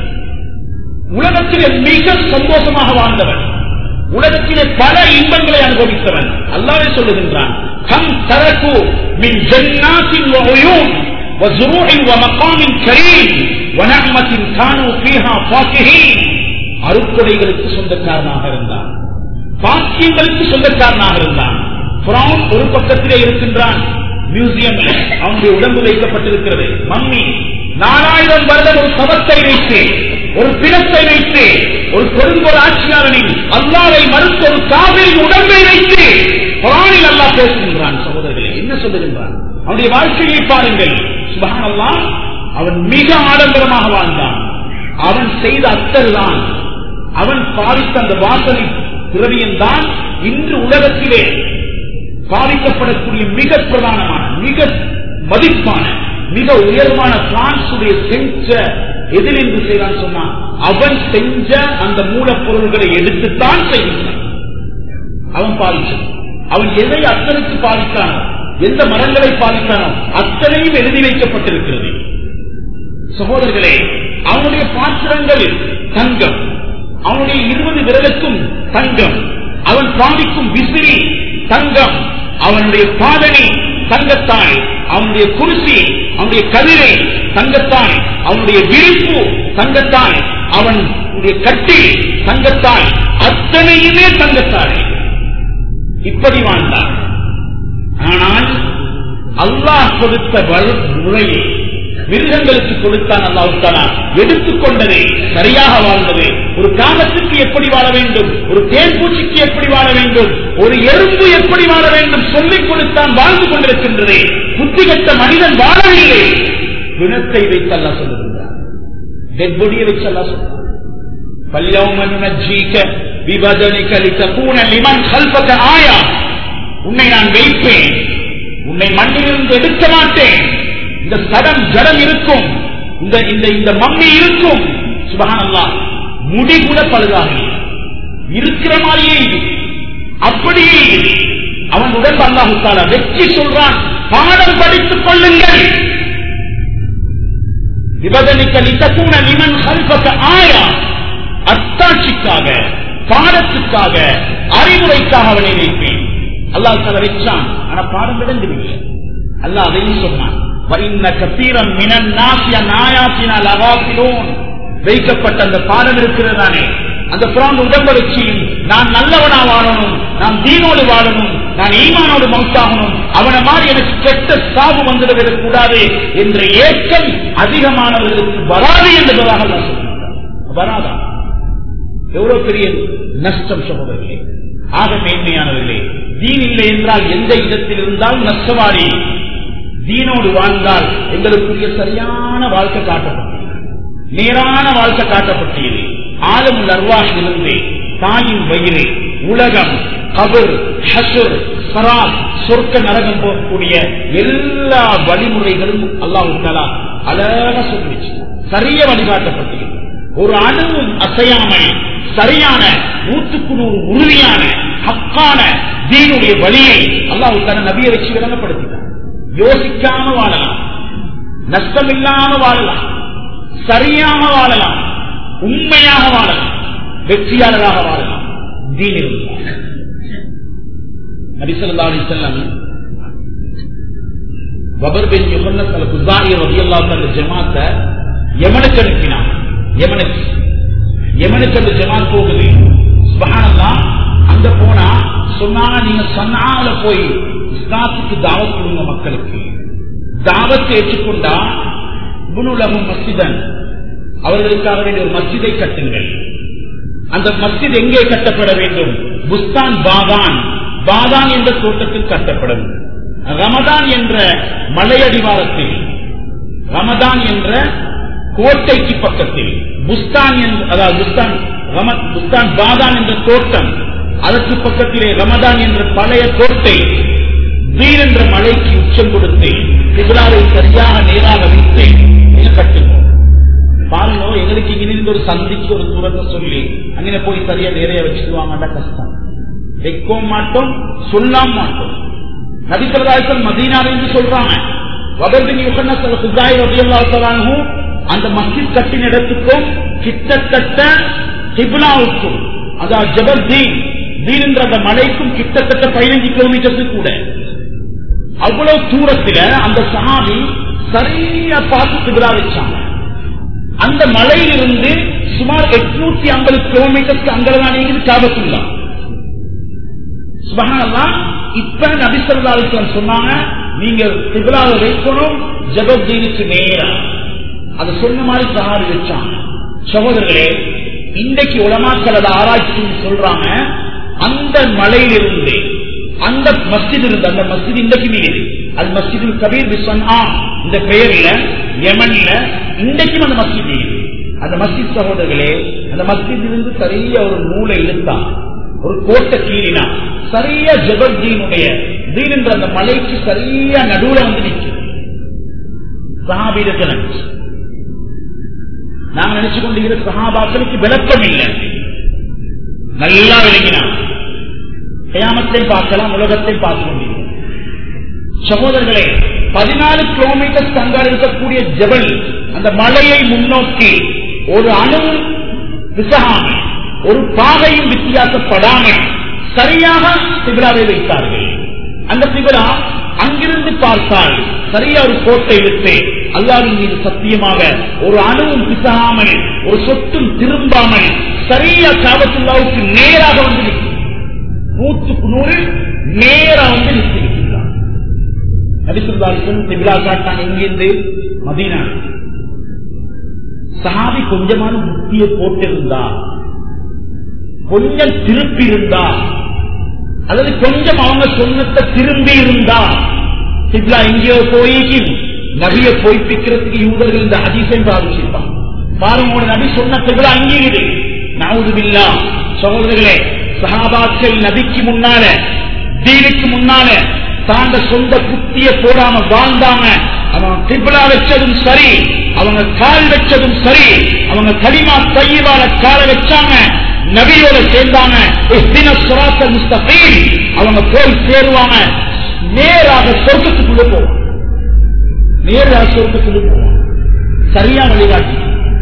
[SPEAKER 1] உலகத்திலே மிக சந்தோஷமாக வாழ்ந்தவன் உலகத்திலே பல இன்பங்களை அனுபவித்தவன் அல்லாவே சொல்லுகின்றான் கம் தரக்கு மின் ஜன்னாத்தின் வகையும் وزروع ومقام كريم ونعمة كانوا فيها فاكهين அருக்கொடைகளுக்கு சொந்தக்காரனாக இருந்தான் பாக்கியங்களுக்கு சொந்தக்காரனாக இருந்தான் ஒரு பக்கத்திலே இருக்கின்றான் மியூசியம்ல அவனுடைய உடம்பு வைக்கப்பட்டிருக்கிறது மம்மி நாலாயிரம் வருடம் ஒரு சபத்தை வைத்து ஒரு பிணத்தை வைத்து ஒரு கொடுங்கோல் ஆட்சியாளனின் அல்லாவை மறுத்த ஒரு காவிரி உடம்பை வைத்து குரானில் அல்லா பேசுகின்றான் சகோதரர்களே என்ன சொல்லுகின்றான் அவனுடைய வாழ்க்கையை பாருங்கள் சுபகானல்லா அவன் மிக ஆடம்பரமாக வாழ்ந்தான் அவன் செய்த அத்தல் தான் அவன் பாதித்த அந்த வாசனை திரவியம் தான் இன்று உலகத்திலே பாதிக்கப்படக்கூடிய மிக பிரதானமான மிக மதிப்பான மிக உயர்வான பிரான்சுடைய செஞ்ச எதிரென்று செய்தான் சொன்னான் அவன் செஞ்ச அந்த மூலப்பொருள்களை எடுத்துத்தான் செய்கின்றான் அவன் பாதிச்சான் அவன் எதை அத்தனைக்கு பாதித்தானோ எந்த மரங்களை பாதித்தானோ அத்தனையும் எழுதி வைக்கப்பட்டிருக்கிறது சகோதரர்களே அவனுடைய பாத்திரங்களில் தங்கம் அவனுடைய இருபது விரலுக்கும் தங்கம் அவன் பாதிக்கும் விசிறி தங்கம் அவனுடைய பாதணி தங்கத்தாய் அவனுடைய குருசி அவனுடைய கதிரை தங்கத்தாய் அவனுடைய விரிப்பு தங்கத்தாய் அவனுடைய கட்டி தங்கத்தாய் அத்தனையுமே தங்கத்தாய் இப்படி வாழ்ந்தான் ஆனால் அல்லாஹ் கொடுத்த முறையை மிருகங்களுக்கு கொடுத்தான் அல்லாஹாலா எடுத்துக்கொண்டதை சரியாக வாழ்ந்தது ஒரு காலத்துக்கு எப்படி வாழ வேண்டும் ஒரு தேன்பூச்சிக்கு எப்படி வாழ வேண்டும் ஒரு எறும்பு எப்படி வாழ வேண்டும் சொல்லிக் கொடுத்தான் வாழ்ந்து கொண்டிருக்கின்றது புத்தி கட்ட மனிதன் வாழவில்லை பிணத்தை வைத்து அல்லா சொல்லுகின்றான் டெட் பொடியை வச்சு அல்லா சொல்றான் உன்னை நான் வைப்பேன் உன்னை மண்ணிலிருந்து எடுக்க மாட்டேன் இந்த சடம் ஜடம் இருக்கும் இந்த இந்த இந்த மம்மி இருக்கும் சுபஹானல்லா முடி கூட பழுதாக இல்லை. இருக்கிற மாதிரியே இது அப்படியே இது அவன் உடம்பு அல்லாஹு தாலா வெற்றி சொல்றான் பாடம் படித்துக் கொள்ளுங்கள் விபதனிக்க லித்தக்கூன லிமன் ஹல்பக ஆயா அத்தாட்சிக்காக பாடத்துக்காக அறிவுரைக்காக அவனை வைப்பேன் அல்லாஹ் தலை வச்சான் ஆனா பாடம் விளங்கவில்லை அல்லாஹ் அதையும் சொன்னான் وَإِنَّ كَثِيرًا مِنَ النَّاسِ عَنْ آيَاتِنَا لَغَافِلُونَ வைக்கப்பட்ட அந்த பாடம் இருக்கிறதானே அந்த பிராந்த உடம்ப வச்சு நான் நல்லவனா வாழணும் நான் தீனோடு வாழணும் நான் ஈமானோடு மவுத்தாகணும் அவனை மாதிரி எனக்கு கெட்ட சாவு வந்துவிடக் கூடாது என்ற ஏக்கம் அதிகமானவர்களுக்கு வராது என்பதாக அல்லாஹ் சொல்கிறார் வராதா எவ்வளவு பெரிய நஷ்டம் சகோதரர்களே ஆக மேன்மையானவர்களே தீன் இல்லை என்றால் எந்த இடத்தில் இருந்தாலும் நஷ்டவாரி தீனோடு வாழ்ந்தால் எங்களுக்குரிய சரியான வாழ்க்கை காட்டப்பட்டது நேரான வாழ்க்கை காட்டப்பட்டது ஆலமுல் அர்வாஷிலிருந்து தாயின் வயிறு உலகம் கபர் ஹசுர் சராப் சொர்க்க நரகம் போகக்கூடிய எல்லா வழிமுறைகளும் அல்லாஹு தாலா அழகா சொல்லிச்சு சரிய வழிகாட்டப்பட்டது ஒரு அணுவும் அசையாமல் சரியான நூற்றுக்கு நூறு உறுதியான ஹக்கான தீனுடைய வழியை அல்லாஹு தாலா நபியை வச்சு விளங்கப்படுத்தினார் யோசிக்காம வாழலாம் நஷ்டமில்லாம வாழலாம் சரியாக வாழலாம் உண்மையாக வாழலாம் வெற்றியாளராக வாழலாம் தீனில் நபிசல்லா அலி செல்லம் வபர் பின் யுகன்னஸ் அல் குசாரி ரலியல்லாஹு அன்ஹு ஜமாத்தை யமனுக்கு அனுப்பினான் யமனுக்கு யமனுக்கு அந்த ஜமாத் போகுது சுபஹானல்லாஹ் அங்க போனா சொன்னாங்க நீங்க சன்னால போய் இஸ்லாத்துக்கு தாவத் கொடுங்க மக்களுக்கு தாவத்தை ஏற்றுக்கொண்டா குணுலகம் மஸ்ஜிதன் அவர்களுக்காக வேண்டிய ஒரு மஸ்ஜிதை கட்டுங்கள் அந்த மஸ்ஜித் எங்கே கட்டப்பட வேண்டும் புஸ்தான் பாதான் பாதான் என்ற தோட்டத்தில் கட்டப்படும் ரமதான் என்ற மலையடிவாரத்தில் ரமதான் என்ற கோட்டைக்கு பக்கத்தில் புஸ்தான் என்ற- அதாவது புஸ்தான் ரம- புஸ்தான் பாதான் என்ற தோட்டம் அதற்கு பக்கத்திலே ரமதான் என்ற பழைய கோட்டை வீர் என்ற மலைக்கு உச்சம் கொடுத்து திபுலாவை சரியாக நேராக வைத்து நீங்க கட்டுவோம் பாருங்க எங்களுக்கு இங்கிருந்து ஒரு சந்திக்கு ஒரு தூரத்தை சொல்லி அங்கே போய் சரியா நிறைய வச்சுக்குவாங்கடா கஷ்டம் வைக்கவும் மாட்டோம் சொல்லாம மாட்டோம் நபிசல்லாசன் மதீனார் என்று சொல்றாங்க வபர்பின் யுகன்னஸ் சுஜாய் ரபியல்லாஹு அந்த மஸ்ஜித் கட்டின இடத்துக்கும் கிட்டத்தட்ட கிப்லாவுக்கும் அதாவது ஜபல் தீன் தீன் என்ற அந்த மலைக்கும் கிட்டத்தட்ட பதினைஞ்சு கிலோமீட்டருக்கு கூட அவ்வளவு தூரத்துல அந்த சஹாபி சரியா பார்த்து கிபிலா வச்சாங்க அந்த மலையிலிருந்து சுமார் எட்நூத்தி ஐம்பது கிலோமீட்டருக்கு அங்கதான் இருக்குது காபத்துள்ளா சுபஹானல்லா இப்ப நபிசல்லாஸ்லாம் சொன்னாங்க நீங்க கிபிலாவை வைக்கணும் ஜபத்தீனுக்கு நேரா அது சொன்ன மாதிரி சஹாபி வச்சாங்க சகோதரர்களே இன்றைக்கு உலமாக்கள் அதை ஆராய்ச்சி செஞ்சு சொல்றாங்க அந்த மலையிலிருந்து அந்த மஸ்ஜித் இருந்து அந்த மஸ்ஜித் இன்றைக்கு மீது அது மஸ்ஜிதுல் கபீர் பிஸ்வன் ஆ இந்த பெயர்ல யமன்ல இன்றைக்கும் அந்த மஸ்ஜித் இருக்குது அந்த மஸ்ஜித் சகோதரர்களே அந்த மஸ்ஜித் இருந்து சரியா ஒரு நூலை இழுத்தான் ஒரு கோட்டை கீறினா சரியா ஜபர்தீனுடைய தீன் என்ற அந்த மலைக்கு சரியா நடுவுல வந்து நிற்கும் சஹாபீரத்தை நினைச்சு நாங்க நினைச்சு கொண்டிருக்கிற சஹாபாக்களுக்கு விளக்கம் இல்லை நல்லா விளங்கினான் கயாமத்தையும் பார்க்கலாம் உலகத்தையும் பார்த்து கொண்டிருக்கிறோம் சகோதரர்களே பதினாலு கிலோமீட்டர் தங்கால் இருக்கக்கூடிய ஜபல் அந்த மலையை முன்னோக்கி ஒரு அணுவும் விசகாமல் ஒரு பாகையும் வித்தியாசப்படாமல் சரியாக சிபிலாவை வைத்தார்கள் அந்த சிபிலா அங்கிருந்து பார்த்தால் சரியா ஒரு கோட்டை விட்டு அல்லாவின் மீது சத்தியமாக ஒரு அணுவும் பிசகாமல் ஒரு சொத்தும் திரும்பாமல் சரியா காபத்துல்லாவுக்கு நேராக வந்து நிற்கும் நூற்றுக்கு நூறு நேரா வந்து நிறுத்திருக்கிறார் நபிசுல்லாசன் திபிலா காட்டான் எங்கிருந்து மதீனா சஹாபி கொஞ்சமான புத்தியை போட்டிருந்தா கொஞ்சம் திருப்பி இருந்தா அல்லது கொஞ்சம் அவங்க சொன்னத்தை திரும்பி இருந்தா சிப்லா எங்கேயோ போய் நபிய பொய்ப்பிக்கிறதுக்கு யூதர்கள் இந்த அதிசயம் பாதிச்சிருப்பான் பாருங்க உங்க நபி சொன்ன சிப்லா அங்கீடு நாவுதுபில்லா சகோதரர்களே சஹாபாக்கள் நபிக்கு முன்னால தீனுக்கு முன்னால தாண்ட சொந்த புத்திய போடாம வாழ்ந்தாங்க அவங்க கிப்லா வச்சதும் சரி அவங்க கால் வச்சதும் சரி அவங்க களிமா தையிவால கால வச்சாங்க நபியோட சேர்ந்தாங்க இஹ்தின சிராத்தல் முஸ்தகீம். அவங்க போய் சேருவாங்க நேராக சொர்க்கத்துக்குள்ள போவாங்க நேராக சொர்க்கத்துக்குள்ள போவாங்க சரியா வழிகாட்டி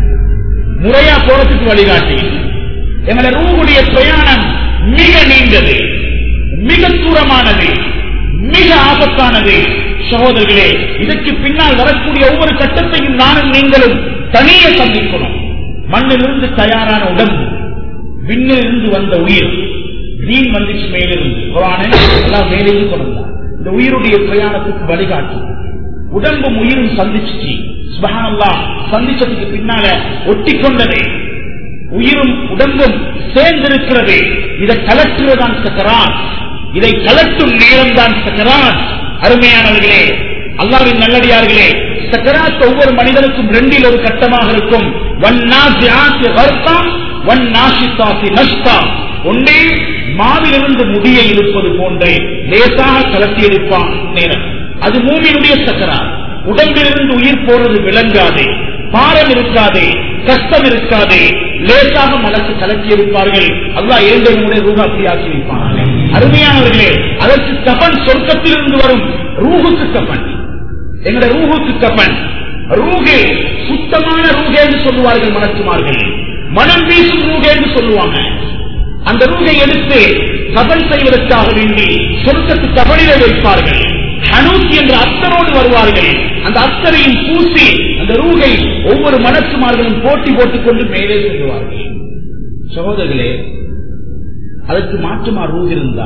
[SPEAKER 1] முறையா போறதுக்கு வழிகாட்டி எங்களை ரூகுடைய பிரயாணம் மிக நீண்டது மிக தூரமானது மிக ஆபத்தானது சகோதரர்களே இதற்கு பின்னால் வரக்கூடிய ஒவ்வொரு கட்டத்தையும் நானும் நீங்களும் தனியே சந்திக்கணும் மண்ணிலிருந்து தயாரான உடம்பு விண்ணிலிருந்து வந்த உயிர் நீன் வந்துச்சு மேலிருந்து குரானை எல்லாம் மேலேயும் கொண்டார் இந்த உயிருடைய பிரயாணத்துக்கு வழிகாட்டு உடம்பும் உயிரும் சந்திச்சு சுபஹானல்லாஹ் சந்திச்சதுக்கு பின்னால ஒட்டி கொண்டதே உயிரும் உடம்பும் சேர்ந்திருக்கிறது இதை கலற்றுவதுதான் சக்கரான் இதை கலட்டும் நேரம் தான் சக்கரான் அருமையானவர்களே அல்லாவின் நல்லடியார்களே சக்கராத் ஒவ்வொரு மனிதனுக்கும் ரெண்டில் ஒரு கட்டமாக இருக்கும் வன்னாசியாசி வர்த்தா வன்னாசித்தாசி நஷ்டா ஒன்றே மாவிலிருந்து முடியை இழுப்பது போன்றே லேசாக கலத்தி எடுப்பான் நேரம் அது மூமியினுடைய சக்கராத் உடம்பிலிருந்து உயிர் போறது விளங்காதே பாரம் இருக்காதே கஷ்டம் இருக்காதே லேசாக மனசு கலக்கி இருப்பார்கள் அல்லா ஏழை மூணு ரூபா ஆக்கி வைப்பாங்க அருமையானவர்களே அதற்கு கபன் சொர்க்கத்திலிருந்து வரும் ரூகுக்கு கபன் எங்களுடைய ரூகுக்கு கபன் ரூகே சுத்தமான ரூகே என்று சொல்லுவார்கள் மனசுமார்கள் மனம் வீசும் ரூகே என்று சொல்லுவாங்க அந்த ரூகை எடுத்து கபன் செய்வதற்காக வேண்டி சொர்க்கத்து கபனிலே வைப்பார்கள் ஹனூசி என்ற அத்தரோடு வருவார்கள் அந்த அத்தரையும் பூசி அந்த ரூகை ஒவ்வொரு மனசுமார்களும் போட்டி போட்டுக் கொண்டு மேலே செல்வார்கள் சகோதரர்களே அதற்கு மாற்றமா ரூ இருந்தா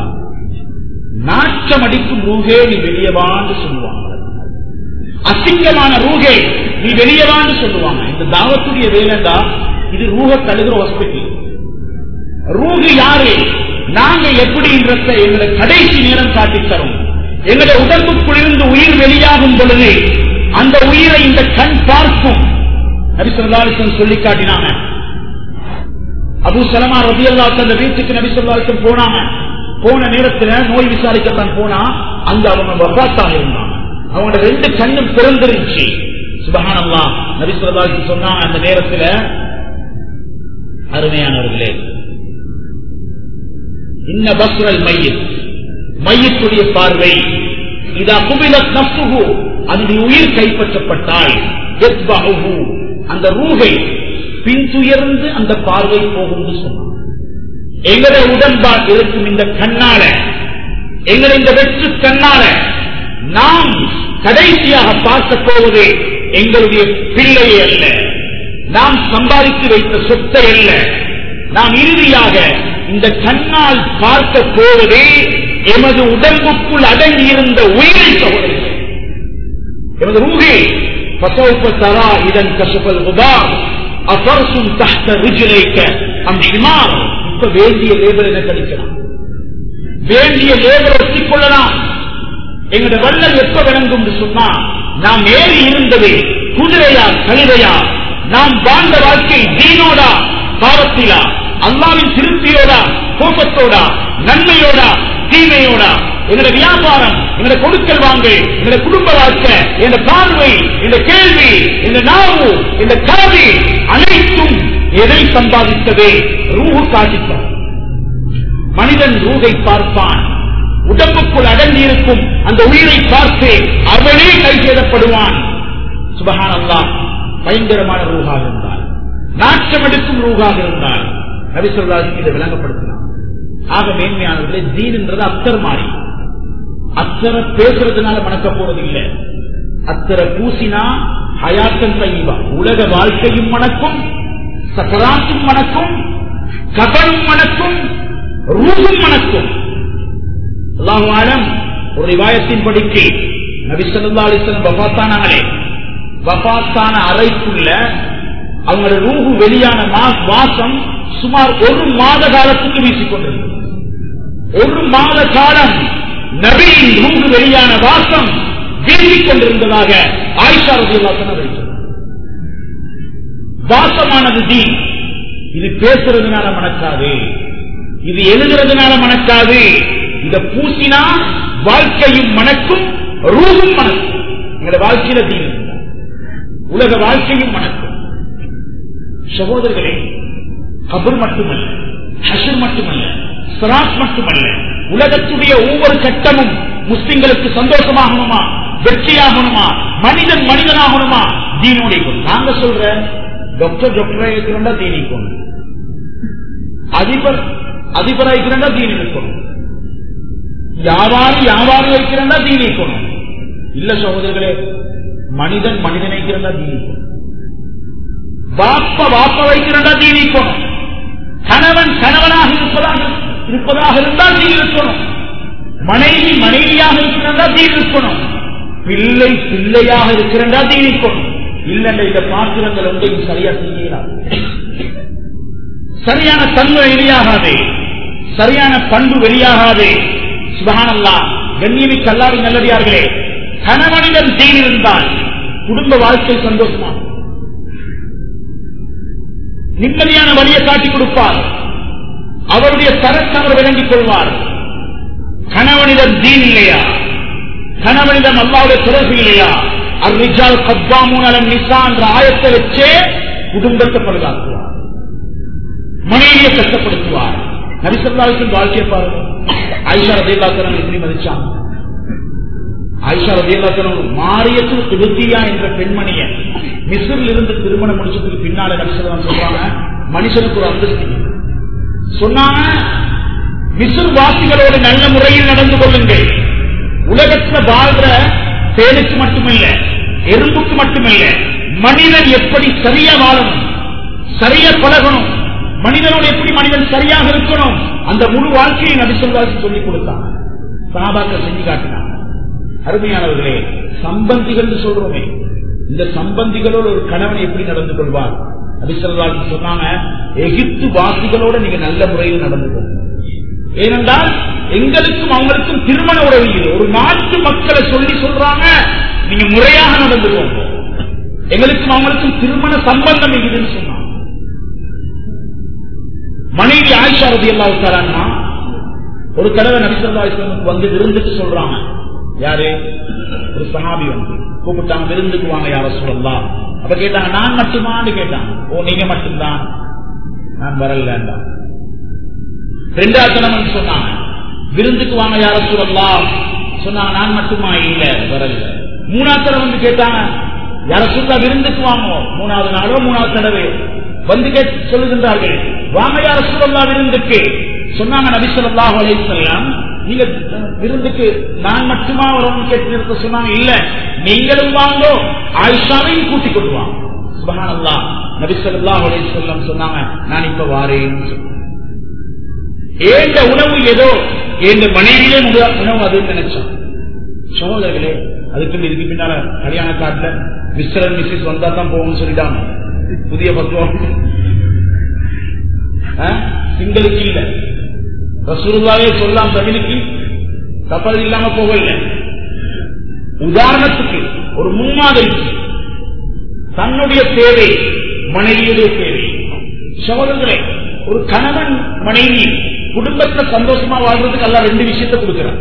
[SPEAKER 1] நாச்சம் அடிக்கும் ரூகே நீ வெளியவான்னு சொல்லுவாங்க அசிங்கமான ரூகே நீ வெளியவான்னு சொல்லுவாங்க இந்த தாவத்துடைய வேலைண்டா இது ரூக கழுகுற ஹாஸ்பிட்டல் ரூகு யாரு நாங்க எப்படின்றத எங்களை கடைசி நேரம் காட்டித் தரும் எங்களுடைய உடம்புக்குள்ளிருந்து உயிர் வெளியாகும் பொழுது அந்த உயிரை இந்த கண் பார்க்கும் நபிசல்லாசன் சொல்லி காட்டினாங்க அபு சலமா ரபியல்லா அந்த வீட்டுக்கு நபிசல்லாசன் போனாங்க போன நேரத்துல நோய் விசாரிக்கத்தான் போனா அங்க அவங்க வபாத்தாக இருந்தாங்க அவங்களோட ரெண்டு கண்ணும் திறந்துருச்சு சுபகானல்லா நபிசல்லாசன் சொன்னாங்க அந்த நேரத்துல அருமையானவர்களே இன்ன பஸ்ரல் மையத் மையத்துடைய பார்வை இதா குபிலத் நப்சுகு அதனுடைய உயிர் கைப்பற்றப்பட்டால் எத்பஹுஹு, அந்த ரூகை பின்துயர்ந்து அந்த பார்வை போகும் சொன்னார் எங்கட உடன்பாடு இருக்கும் இந்த கண்ணால எங்களை இந்த வெற்று கண்ணால நாம் கடைசியாக பார்க்க போவது எங்களுடைய பிள்ளையை அல்ல நாம் சம்பாதித்து வைத்த சொத்தை அல்ல நாம் இறுதியாக இந்த கண்ணால் பார்க்க போவதே எமது உடம்புக்குள் அடங்கியிருந்த உயிரை சகோதரர்கள் எமது ரூகே பசோப்ப தரா இதன் கசபல் உபார் அபர்சும் தஹ்த ரிஜிலைக்க அம் ஹிமார் இப்ப வேண்டிய லேபர் என கிடைக்கலாம் வேண்டிய லேபர் ஒத்திக் கொள்ளலாம் எங்களுடைய வள்ளல் எப்ப விளங்கும் என்று சொன்னா நாம் ஏறி இருந்தது குதிரையா கழுதையா நாம் வாழ்ந்த வாழ்க்கை தீனோடா பாவத்திலா அல்லாவின் திருப்தியோடா கோபத்தோடா நன்மையோடா தீமையோடா எங்களுடைய வியாபாரம் எங்களுடைய கொடுக்கல் வாங்கு எங்களுடைய குடும்ப வாழ்க்கை என்ற பார்வை இந்த கேள்வி இந்த நாவு இந்த கல்வி அனைத்தும் எதை சம்பாதித்தது ரூஹு காட்டித்தான் மனிதன் ரூகை பார்ப்பான் உடம்புக்குள் அடங்கி இருக்கும் அந்த உயிரை பார்த்து அவனே கை செய்தப்படுவான் சுபகான் அல்லா பயங்கரமான ரூகாக இருந்தால் நாட்டம் எடுக்கும் ரூகாக இருந்தால் ரவி சொல்லாசி இதை விளங்கப்படுத்தினான் ஆக மேன்மையானவர்களே தீன் என்றது அத்தர் மாறி அத்தரை பேசுறதுனால மணக்க போறது இல்லை அத்தரை பூசினா ஹயாத்தன் தைவா உலக வாழ்க்கையும் மணக்கும் சக்கராத்தும் மணக்கும் கபனும் மணக்கும் ரூகும் மணக்கும் அல்லாஹாலம் ஒரு ரிவாயத்தின் படிக்கு நபிசல்லா அலிஸ்லம் வபாத்தானாங்களே வபாத்தான அறைக்குள்ள அவங்களோட ரூஹு வெளியான மா- வாசம் சுமார் ஒரு மாத காலத்துக்கு வீசிக்கொண்டிருந்தது ஒரு மாத காலம் நபியின் ரூஹு வெளியான வாசம் வீசிக் கொண்டிருந்ததாக ஆயிஷா ரசூல்லாசன் அறிவித்தார் வாசமானது தீன் இது பேசுறதுனால மணக்காது இது எழுதுறதுனால மணக்காது இத பூசினா வாழ்க்கையும் மணக்கும் ரூகும் மணக்கும் எங்களோட வாழ்க்கையில தீன் இருந்தா உலக வாழ்க்கையும் மணக்கும் சகோதரர்களே கபர் மட்டுமல்ல ஹஷர் மட்டுமல்ல சிராத் மட்டுமல்ல உலகத்துடைய ஒவ்வொரு கட்டமும் முஸ்லிம்களுக்கு சந்தோஷமாகணுமா வெற்றியாகணுமா மனிதன் மனிதனாகணுமா தீனுடைய கொண்டு நாங்க சொல்ற டாக்டர் டாக்டரா இருக்கிறா தீனி கொண்டு அதிபர் அதிபரா இருக்கிறா தீனி இருக்கணும் வியாபாரி வியாபாரி வைக்கிறா தீனி இருக்கணும் இல்ல சகோதரர்களே மனிதன் மனிதனை இருக்கிறா தீனி வாப்ப வாப்ப வைக்கிறா தீனி இருக்கணும் கணவன் கணவனாக இருப்பதாக இருப்பதாக இருந்தால் தீ இருக்கணும் மனைவி மனைவியாக இருக்கிறதா தீ இருக்கணும் பிள்ளை பிள்ளையாக இருக்கிறதா தீ இருக்கணும் இல்லைன்ற இந்த பாத்திரங்கள் ஒன்றையும் சரியா செய்யலாம் சரியான தன்மை வெளியாகாது சரியான பண்பு வெளியாகாது சுபகானல்லா கண்ணியமி கல்லாவி நல்லடியார்களே கணவனிடம் தீன் இருந்தால் குடும்ப வாழ்க்கை சந்தோஷமா நிம்மதியான வழியை காட்டிக் கொடுப்பார் அவருடைய தரத்தை அவர் விளங்கிக் கொள்வார் கணவனிடம் தீன் இல்லையா கணவனிடம் அல்லாவுடைய தொடர்பு இல்லையா அர்ரிஜால் கப்பாமூன் அலம் நிசா என்ற ஆயத்தை வச்சே குடும்பத்தை பழுதாக்குவார் மனைவியை கஷ்டப்படுத்துவார் நரிசல்லாவுக்கு வாழ்க்கையை பாருங்க ஆயிஷா ரதேலாசனம் எப்படி மதிச்சாங்க ஆயிஷா ரதேலாசனம் மாரியத்து துடுத்தியா என்ற பெண்மணிய மிஸ்ரில் இருந்து திருமணம் முடிச்சதுக்கு பின்னால நரிசல்லாம் சொல்றாங்க மனுஷனுக்கு ஒரு அந்தஸ்து சொன்னாங்க மிஸ்ர் வாசிகளோடு நல்ல முறையில் நடந்து கொள்ளுங்கள் உலகத்துல வாழ்ற பேருக்கு மட்டுமில்ல எறும்புக்கு மட்டுமில்ல மனிதன் எப்படி சரியா வாழணும் சரியா பழகணும் மனிதனோடு எப்படி மனிதன் சரியாக இருக்கணும் அந்த முழு வாழ்க்கையை நபிசல்வாசி சொல்லிக் கொடுத்தாங்க சாபாக்க செஞ்சு காட்டினாங்க அருமையானவர்களே சம்பந்திகள் சொல்றோமே இந்த சம்பந்திகளோடு ஒரு கணவன் எப்படி நடந்து கொள்வார் நபிசல்வாசி சொன்னாங்க எகிப்து வாசிகளோட நீங்க நல்ல முறையில் நடந்து கொள்ளுங்க ஏனென்றால் எங்களுக்கும் அவங்களுக்கும் திருமண உறவு இல்லை ஒரு நாட்டு மக்களை சொல்லி சொல்றாங்க நீங்க முறையாக நடந்துக்கோங்க எங்களுக்கும் அவங்களுக்கும் திருமண சம்பந்தம் இருக்குதுன்னு சொன்னாங்க மனைவி ஆயிஷா ரதி அல்லாவுக்காரன்னா ஒரு தடவை நபிசல்லாஸ்லமுக்கு வந்து விருந்துக்கு சொல்றாங்க யாரு ஒரு சஹாபி வந்து கூப்பிட்டாங்க விருந்துக்கு வாங்க யார சொல்லலாம் அப்ப கேட்டாங்க நான் மட்டுமான்னு கேட்டாங்க ஓ நீங்க மட்டும்தான் நான் வரலண்டா ரெண்டாவது தடவை சொன்னாங்க விருந்துக்கு வாங்க யார சொல்லலாம் சொன்னாங்க நான் மட்டுமா இல்ல வரல மூணாவது தடவை வந்து கேட்டாங்க யார சொல்லா விருந்துக்கு வாங்க மூணாவது நாளோ மூணாவது தடவை வந்து கேட்டு சொல்லுகின்றார்கள் வாங்க யார சொல்லலாம் விருந்துக்கு சொன்னாங்க நபி சொல்லா அலையம் நீங்க விருந்துக்கு நான் மட்டுமா வரணும்னு கேட்டு சொன்னாங்க இல்ல நீங்களும் வாங்கோ ஆயிஷாவையும் கூட்டிக் கொண்டு வாங்க சுபஹானல்லா நபி சொல்லா அலையம் சொன்னாங்க நான் இப்ப வாரேன்னு சொன்னேன் ஏந்த உணவு ஏதோ எந்த மனைவியிலே உணவு அதுன்னு நினைச்சோம் சகோதரர்களே அதுக்கு இதுக்கு பின்னால கல்யாண காட்டுல மிஸ்டர் அண்ட் மிஸ்ஸஸ் வந்தா தான் போகணும்னு சொல்லிட்டாங்க புதிய பக்குவம் சிங்களுக்கு இல்ல ரசூருல்லாவே சொல்லலாம் தமிழுக்கு கப்பல் இல்லாம போகல உதாரணத்துக்கு ஒரு முன்மாதிரி தன்னுடைய தேவை மனைவியுடைய தேவை சகோதரர்களே ஒரு கணவன் மனைவி குடும்பத்துல சந்தோஷமா வாழ்றதுக்கு எல்லாம் ரெண்டு விஷயத்தை கொடுக்கிறார்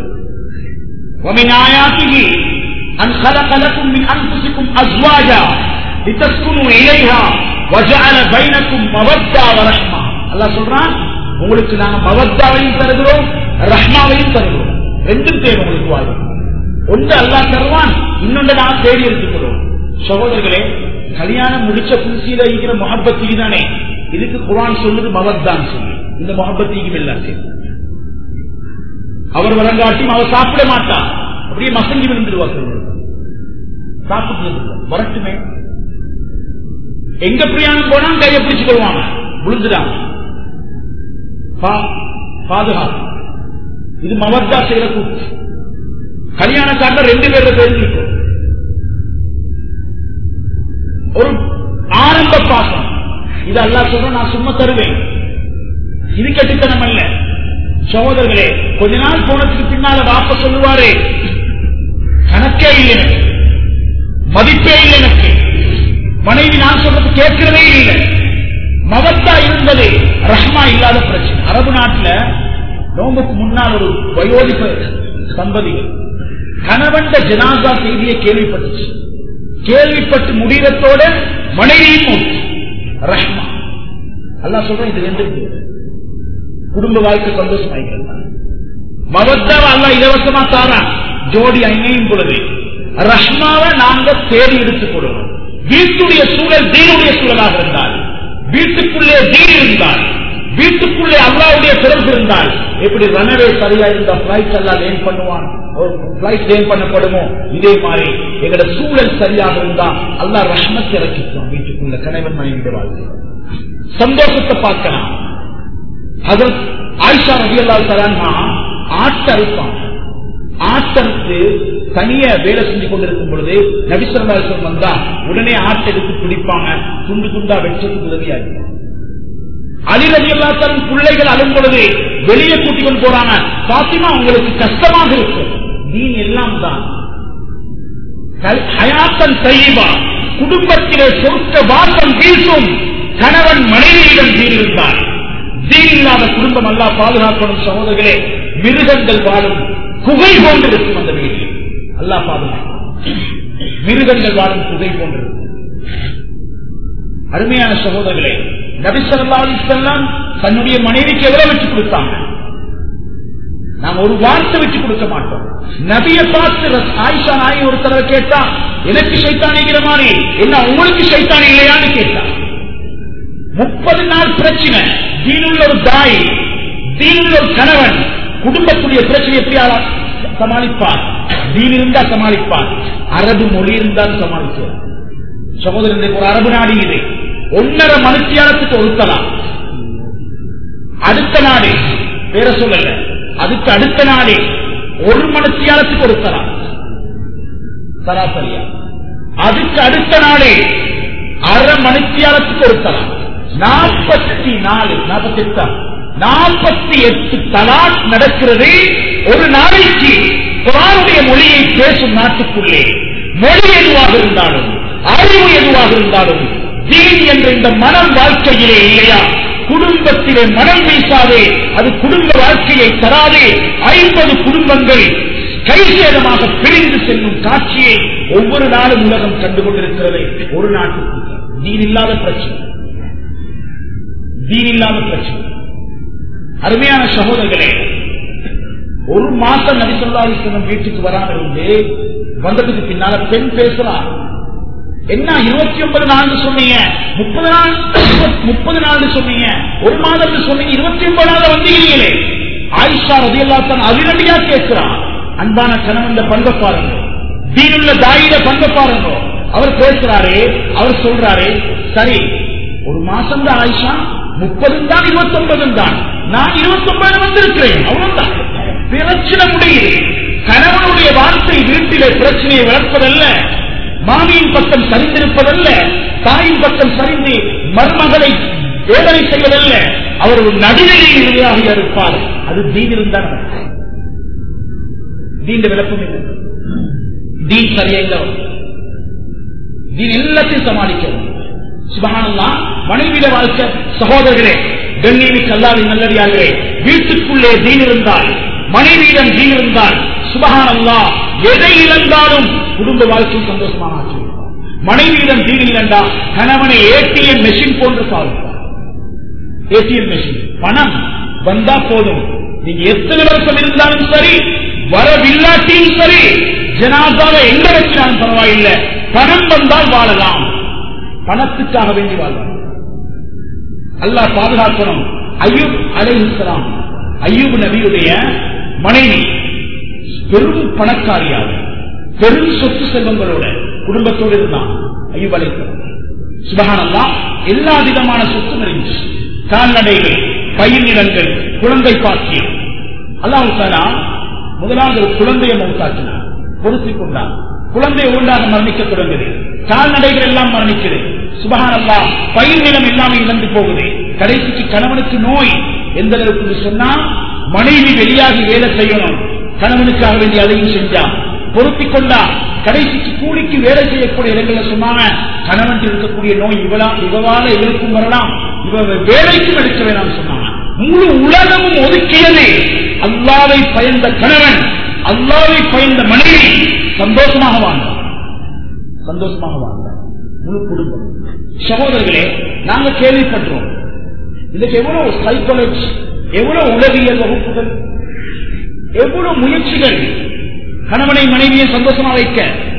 [SPEAKER 1] أن خلق لكم من أنفسكم أزواجا لتسكنوا إليها وجعل بينكم مودة ورحمة الله சொல்றான் உங்களுக்கு நாங்க மவத்தாவையும் தருகிறோம் ரஹ்மாவையும் தருகிறோம் ரெண்டும் தேவை உங்களுக்கு வாழ்வு ஒன்று அல்லாஹ் தருவான் இன்னொன்று நான் தேடி எடுத்துக்கிறோம் சகோதரர்களே கல்யாணம் முடிச்ச புதுசியில இருக்கிற மொஹப்பத்துக்கு தானே இதுக்கு குரான் சொல்லுது மவத்தான் சொல்லு இந்த மொஹப்பத்துக்கும் எல்லாத்தையும் அவர் வழங்காட்டியும் அவர் சாப்பிட மாட்டார் அப்படியே மசங்கி விழுந்துருவா சாப்பிட்டு வரட்டுமே எங்க பிரயாணம் போனா கையை பிடிச்சு கொள்வாங்க விழுந்துடாங்க பாதுகாப்பு இது மவத்தா செய்யற கூட்டு கல்யாண காட்ட ரெண்டு பேர் பேர் ஒரு ஆரம்ப பாசம் இது அல்லா சொல்ற நான் சும்மா தருவேன் இது கட்டித்தனம் அல்ல சகோதரர்களே கொஞ்ச நாள் போனதுக்கு பின்னால வாப்ப சொல்லுவாரே கணக்கே இல்லை எனக்கு மதிப்பே இல்லை எனக்கு மனைவி நான் சொல்றது கேட்கிறதே இல்லை மவத்தா இருந்தது ரஹ்மா இல்லாத பிரச்சனை அரபு நாட்டுல நோம்புக்கு முன்னால் ஒரு வயோதிப தம்பதிகள் கணவன் ஜனாசா செய்தியை கேள்விப்பட்டுச்சு கேள்விப்பட்டு முடிவத்தோட மனைவியும் மூச்சு. ரஹ்மா அல்லாஹ் சொல்றேன் இது ரெண்டு குடும்ப வாழ்க்கை சந்தோஷமாயிருக்கிறார் மவத்தாவை அல்ல இலவசமா தாரான் ஜோடி அங்கேயும் பொழுது ரஹ்மாவை நாங்க தேடி எடுத்துக் கொள்வோம் வீட்டுடைய சூழல் தீனுடைய சூழலாக இருந்தால் வீட்டுக்குள்ளே தீன் இருந்தால் வீட்டுக்குள்ளே அல்லாவுடைய பிறகு இருந்தால் எப்படி ரனவே சரியா இருந்த பிளைட் எல்லாம் லேன் பண்ணுவான் பிளைட் லேன் பண்ணப்படுமோ இதே மாதிரி எங்களோட சூழல் சரியாக இருந்தா அல்லாஹ் ரஹ்மத்தை இறக்கிக்குவோம் வீட்டுக்குள்ள கணவன் மனைவி வாழ்க்கை சந்தோஷத்தை பார்க்கலாம் அதற்கு ஆயிஷா ரபியல்லால் தரான்னா ஆட்டறுப்பான் ஆட்டறுத்து தனிய வேலை செஞ்சு கொண்டிருக்கும் பொழுது நபிசரதாசன் வந்தா உடனே ஆட்டெடுத்து பிடிப்பாங்க துண்டு துண்டா வெற்றத்துக்கு உதவியா இருக்கும் அலிரதியல்லாத்தன் பிள்ளைகள் அழும் பொழுது வெளியே கூட்டிக் கொண்டு போறாங்க பாத்திமா உங்களுக்கு கஷ்டமாக இருக்கும் நீ எல்லாம் தான் ஹயாத்தன் செய்வா குடும்பத்திலே சொர்க்க வாசம் வீசும் கணவன் மனைவியிடம் தீர்ந்தார் தீன் இல்லாத குடும்பம் அல்லா பாதுகாக்கணும் சகோதரர்களே மிருகங்கள் வாழும் குகை போன்றிருக்கும் அந்த வீடு அல்லா பாதுகாக்கும் மிருகங்கள் வாழும் குகை போன்றிருக்கும் அருமையான சகோதரர்களே நபிசல்லா அலிசல்லாம் தன்னுடைய மனைவிக்கு எவ்வளவு வச்சு கொடுத்தாங்க நாம் ஒரு வார்த்தை வச்சு கொடுக்க மாட்டோம் நபிய பார்த்து ஆயிஷா நாய் ஒரு தடவை கேட்டா எனக்கு சைத்தானிக்கிற மாதிரி என்ன உங்களுக்கு சைத்தான் இல்லையான்னு கேட்டா முப்பது நாள் பிரச்சனை தீனுள்ள ஒரு தாய் தீனுள்ள ஒரு கணவன் குடும்பத்துடைய பிரச்சனை எப்படி ஆளா- சமாளிப்பார் தீன் இருந்தா சமாளிப்பார் அரபு மொழி இருந்தால் சமாளிப்பார் சகோதரன் ஒரு அரபு நாடு இது ஒன்னரை மனுஷியானத்துக்கு ஒருத்தலாம் அடுத்த நாடு வேற சொல்லல அதுக்கு அடுத்த நாடு ஒரு மனுஷியானத்துக்கு ஒருத்தலாம் சராசரியா அதுக்கு அடுத்த நாடு அரை மணித்தியாலத்துக்கு ஒருத்தலாம் நாற்பத்தி நாலு நாற்பத்தி எட்டா நாற்பத்தி எட்டு தலாக் நடக்கிறது ஒரு நாளைக்கு குரானுடைய மொழியை பேசும் நாட்டுக்குள்ளே மொழி எதுவாக இருந்தாலும் அறிவு எதுவாக இருந்தாலும் தீன் என்ற இந்த மனம் வாழ்க்கையிலே இல்லையா குடும்பத்திலே மனம் வீசாதே அது குடும்ப வாழ்க்கையை தராதே ஐம்பது குடும்பங்கள் கைசேதமாக பிரிந்து செல்லும் காட்சியை ஒவ்வொரு நாளும் உலகம் கண்டுகொண்டிருக்கிறது ஒரு நாட்டுக்கு தீன் இல்லாத பிரச்சனை தீன் இல்லாத பிரச்சனை அருமையான சகோதரர்களே ஒரு மாசம் நபிசல்லாஸ்லம் வீட்டுக்கு வராம இருந்து வந்ததுக்கு பின்னால பெண் பேசுறார் என்ன இருபத்தி ஒன்பது நாள் சொன்னீங்க முப்பது நாள் முப்பது நாள் சொன்னீங்க ஒரு மாதம் சொன்னீங்க இருபத்தி ஒன்பது நாள் வந்தீங்களே ஆயிஷா ரதியல்லாத்தான் அதிரடியா கேட்கிறான் அன்பான கணவன் பண்பை பாருங்க தீனுள்ள தாயிட பண்பை பாருங்க அவர் பேசுறாரு அவர் சொல்றாரு சரி ஒரு மாசம் தான் ஆயிஷா முப்பதும் தான் இருபத்தி ஒன்பதும் தான் நான் இருபத்தி ஒன்பது வந்திருக்கிறேன் அவ்வளவுதான் பிரச்சனை முடியுது கணவனுடைய வார்த்தை வீட்டிலே பிரச்சனையை வளர்ப்பதல்ல மாமியின் பக்கம் சரிந்திருப்பதல்ல தாயின் பக்கம் சரிந்து மருமகளை வேதனை செய்வதல்ல அவர் ஒரு நடுநிலையில் இறுதியாக இருப்பார் அது தீனிருந்தான் தீண்ட விளக்கம் இல்லை தீன் சரியா இல்லை தீன் எல்லாத்தையும் சமாளிக்கவும் சுபகானல்லா மனைவிட வாழ்க்கை சகோதரர்களே கண்ணியமிக்கு அல்லாவின் நல்லடியார்களே வீட்டுக்குள்ளே தீன் இருந்தால் மனைவியிடம் தீன் இருந்தால் சுபகானல்லா எதை இழந்தாலும் குடும்ப வாழ்க்கை சந்தோஷமாக ஆக்கி வைப்பார். மனைவியிடம் தீன் இல்லைண்டா கணவனை ஏடிஎம் மெஷின் போன்று பாவிப்பார் ஏடிஎம் மெஷின் பணம் வந்தா போதும் நீங்க எத்தனை வருஷம் இருந்தாலும் சரி வரவில்லாட்டியும் சரி ஜனாதாவை எங்க வச்சினாலும் பரவாயில்லை பணம் வந்தால் வாழலாம் பணத்துக்காக வேண்டி வாழ்வார் அல்லாஹ் பாதுகாக்கணும் ஐயூப் அலைஹிஸ்லாம் ஐயூப் நபியுடைய மனைவி பெரும் பணக்காரியாக பெரும் சொத்து செல்வங்களோட குடும்பத்தோடு இருந்தான் ஐயூப் அலைஹிஸ்லாம் சுபகானல்லா எல்லா விதமான சொத்தும் இருந்துச்சு கால்நடைகள் பயிர் நிலங்கள் குழந்தை பாக்கியம் அல்லாஹு தாலா முதலாவது ஒரு குழந்தையை மௌத்தாக்கினார் பொருத்திக் கொண்டார் குழந்தை ஒன்றாக மரணிக்க தொடங்குது கால்நடைகள் எல்லாம் மரணிக்குது சுபகானல்லா பயிர் நிலம் இல்லாமல் இழந்து போகுது கடைசிக்கு கணவனுக்கு நோய் எந்த அளவுக்கு சொன்னா மனைவி வெளியாகி வேலை செய்யணும் கணவனுக்காக வேண்டி அதையும் செஞ்சா பொருத்திக் கொண்டா கடைசிக்கு கூலிக்கு வேலை செய்யக்கூடிய இடங்கள்ல சொன்னாங்க கணவன் இருக்கக்கூடிய நோய் இவளா இவவால இவருக்கும் வரலாம் இவ வேலைக்கும் எடுக்க வேணாம் சொன்னாங்க முழு உலகமும் ஒதுக்கியது அல்லாவை பயந்த கணவன் அல்லாவை பயந்த மனைவி சந்தோஷமாக வாழ்ந்தார் சந்தோஷமாக வாழ்ந்தார் முழு குடும்பம் சகோதரர்களே நாங்க கேள்விப்பட்டோம் இதுக்கு எவ்வளவு சைக்காலஜி எவ்வளவு உளவியல் வகுப்புகள் எவ்வளவு முயற்சிகள் கணவனை மனைவியை சந்தோஷமா வைக்க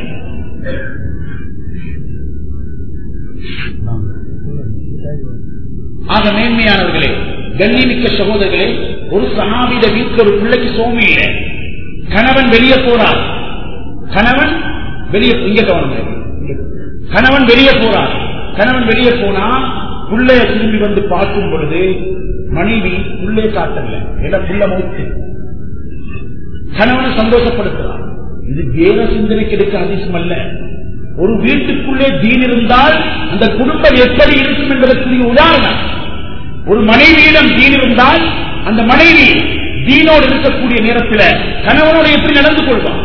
[SPEAKER 1] ஆக மேன்மையானவர்களே கண்ணிமிக்க சகோதரர்களே ஒரு சகாவித வீட்டில் ஒரு பிள்ளைக்கு சோமி இல்லை கணவன் வெளியே போறார் கணவன் வெளியே இங்க கவனம் கணவன் வெளியே போறார் கணவன் வெளியே போனா புள்ளைய திரும்பி வந்து பார்க்கும் பொழுது மனைவி புள்ளே காட்டல என புள்ள மௌத்து கணவனை சந்தோஷப்படுத்துறார் இது வேற சிந்தனைக்கு எடுக்க அதிசயம் அல்ல ஒரு வீட்டுக்குள்ளே தீன் இருந்தால் அந்த குடும்பம் எப்படி இருக்கும் என்பதற்கு உதாரணம் ஒரு மனைவியிடம் தீன் இருந்தால் அந்த மனைவி தீனோடு இருக்கக்கூடிய நேரத்தில் கணவனோடு எப்படி நடந்து கொள்வான்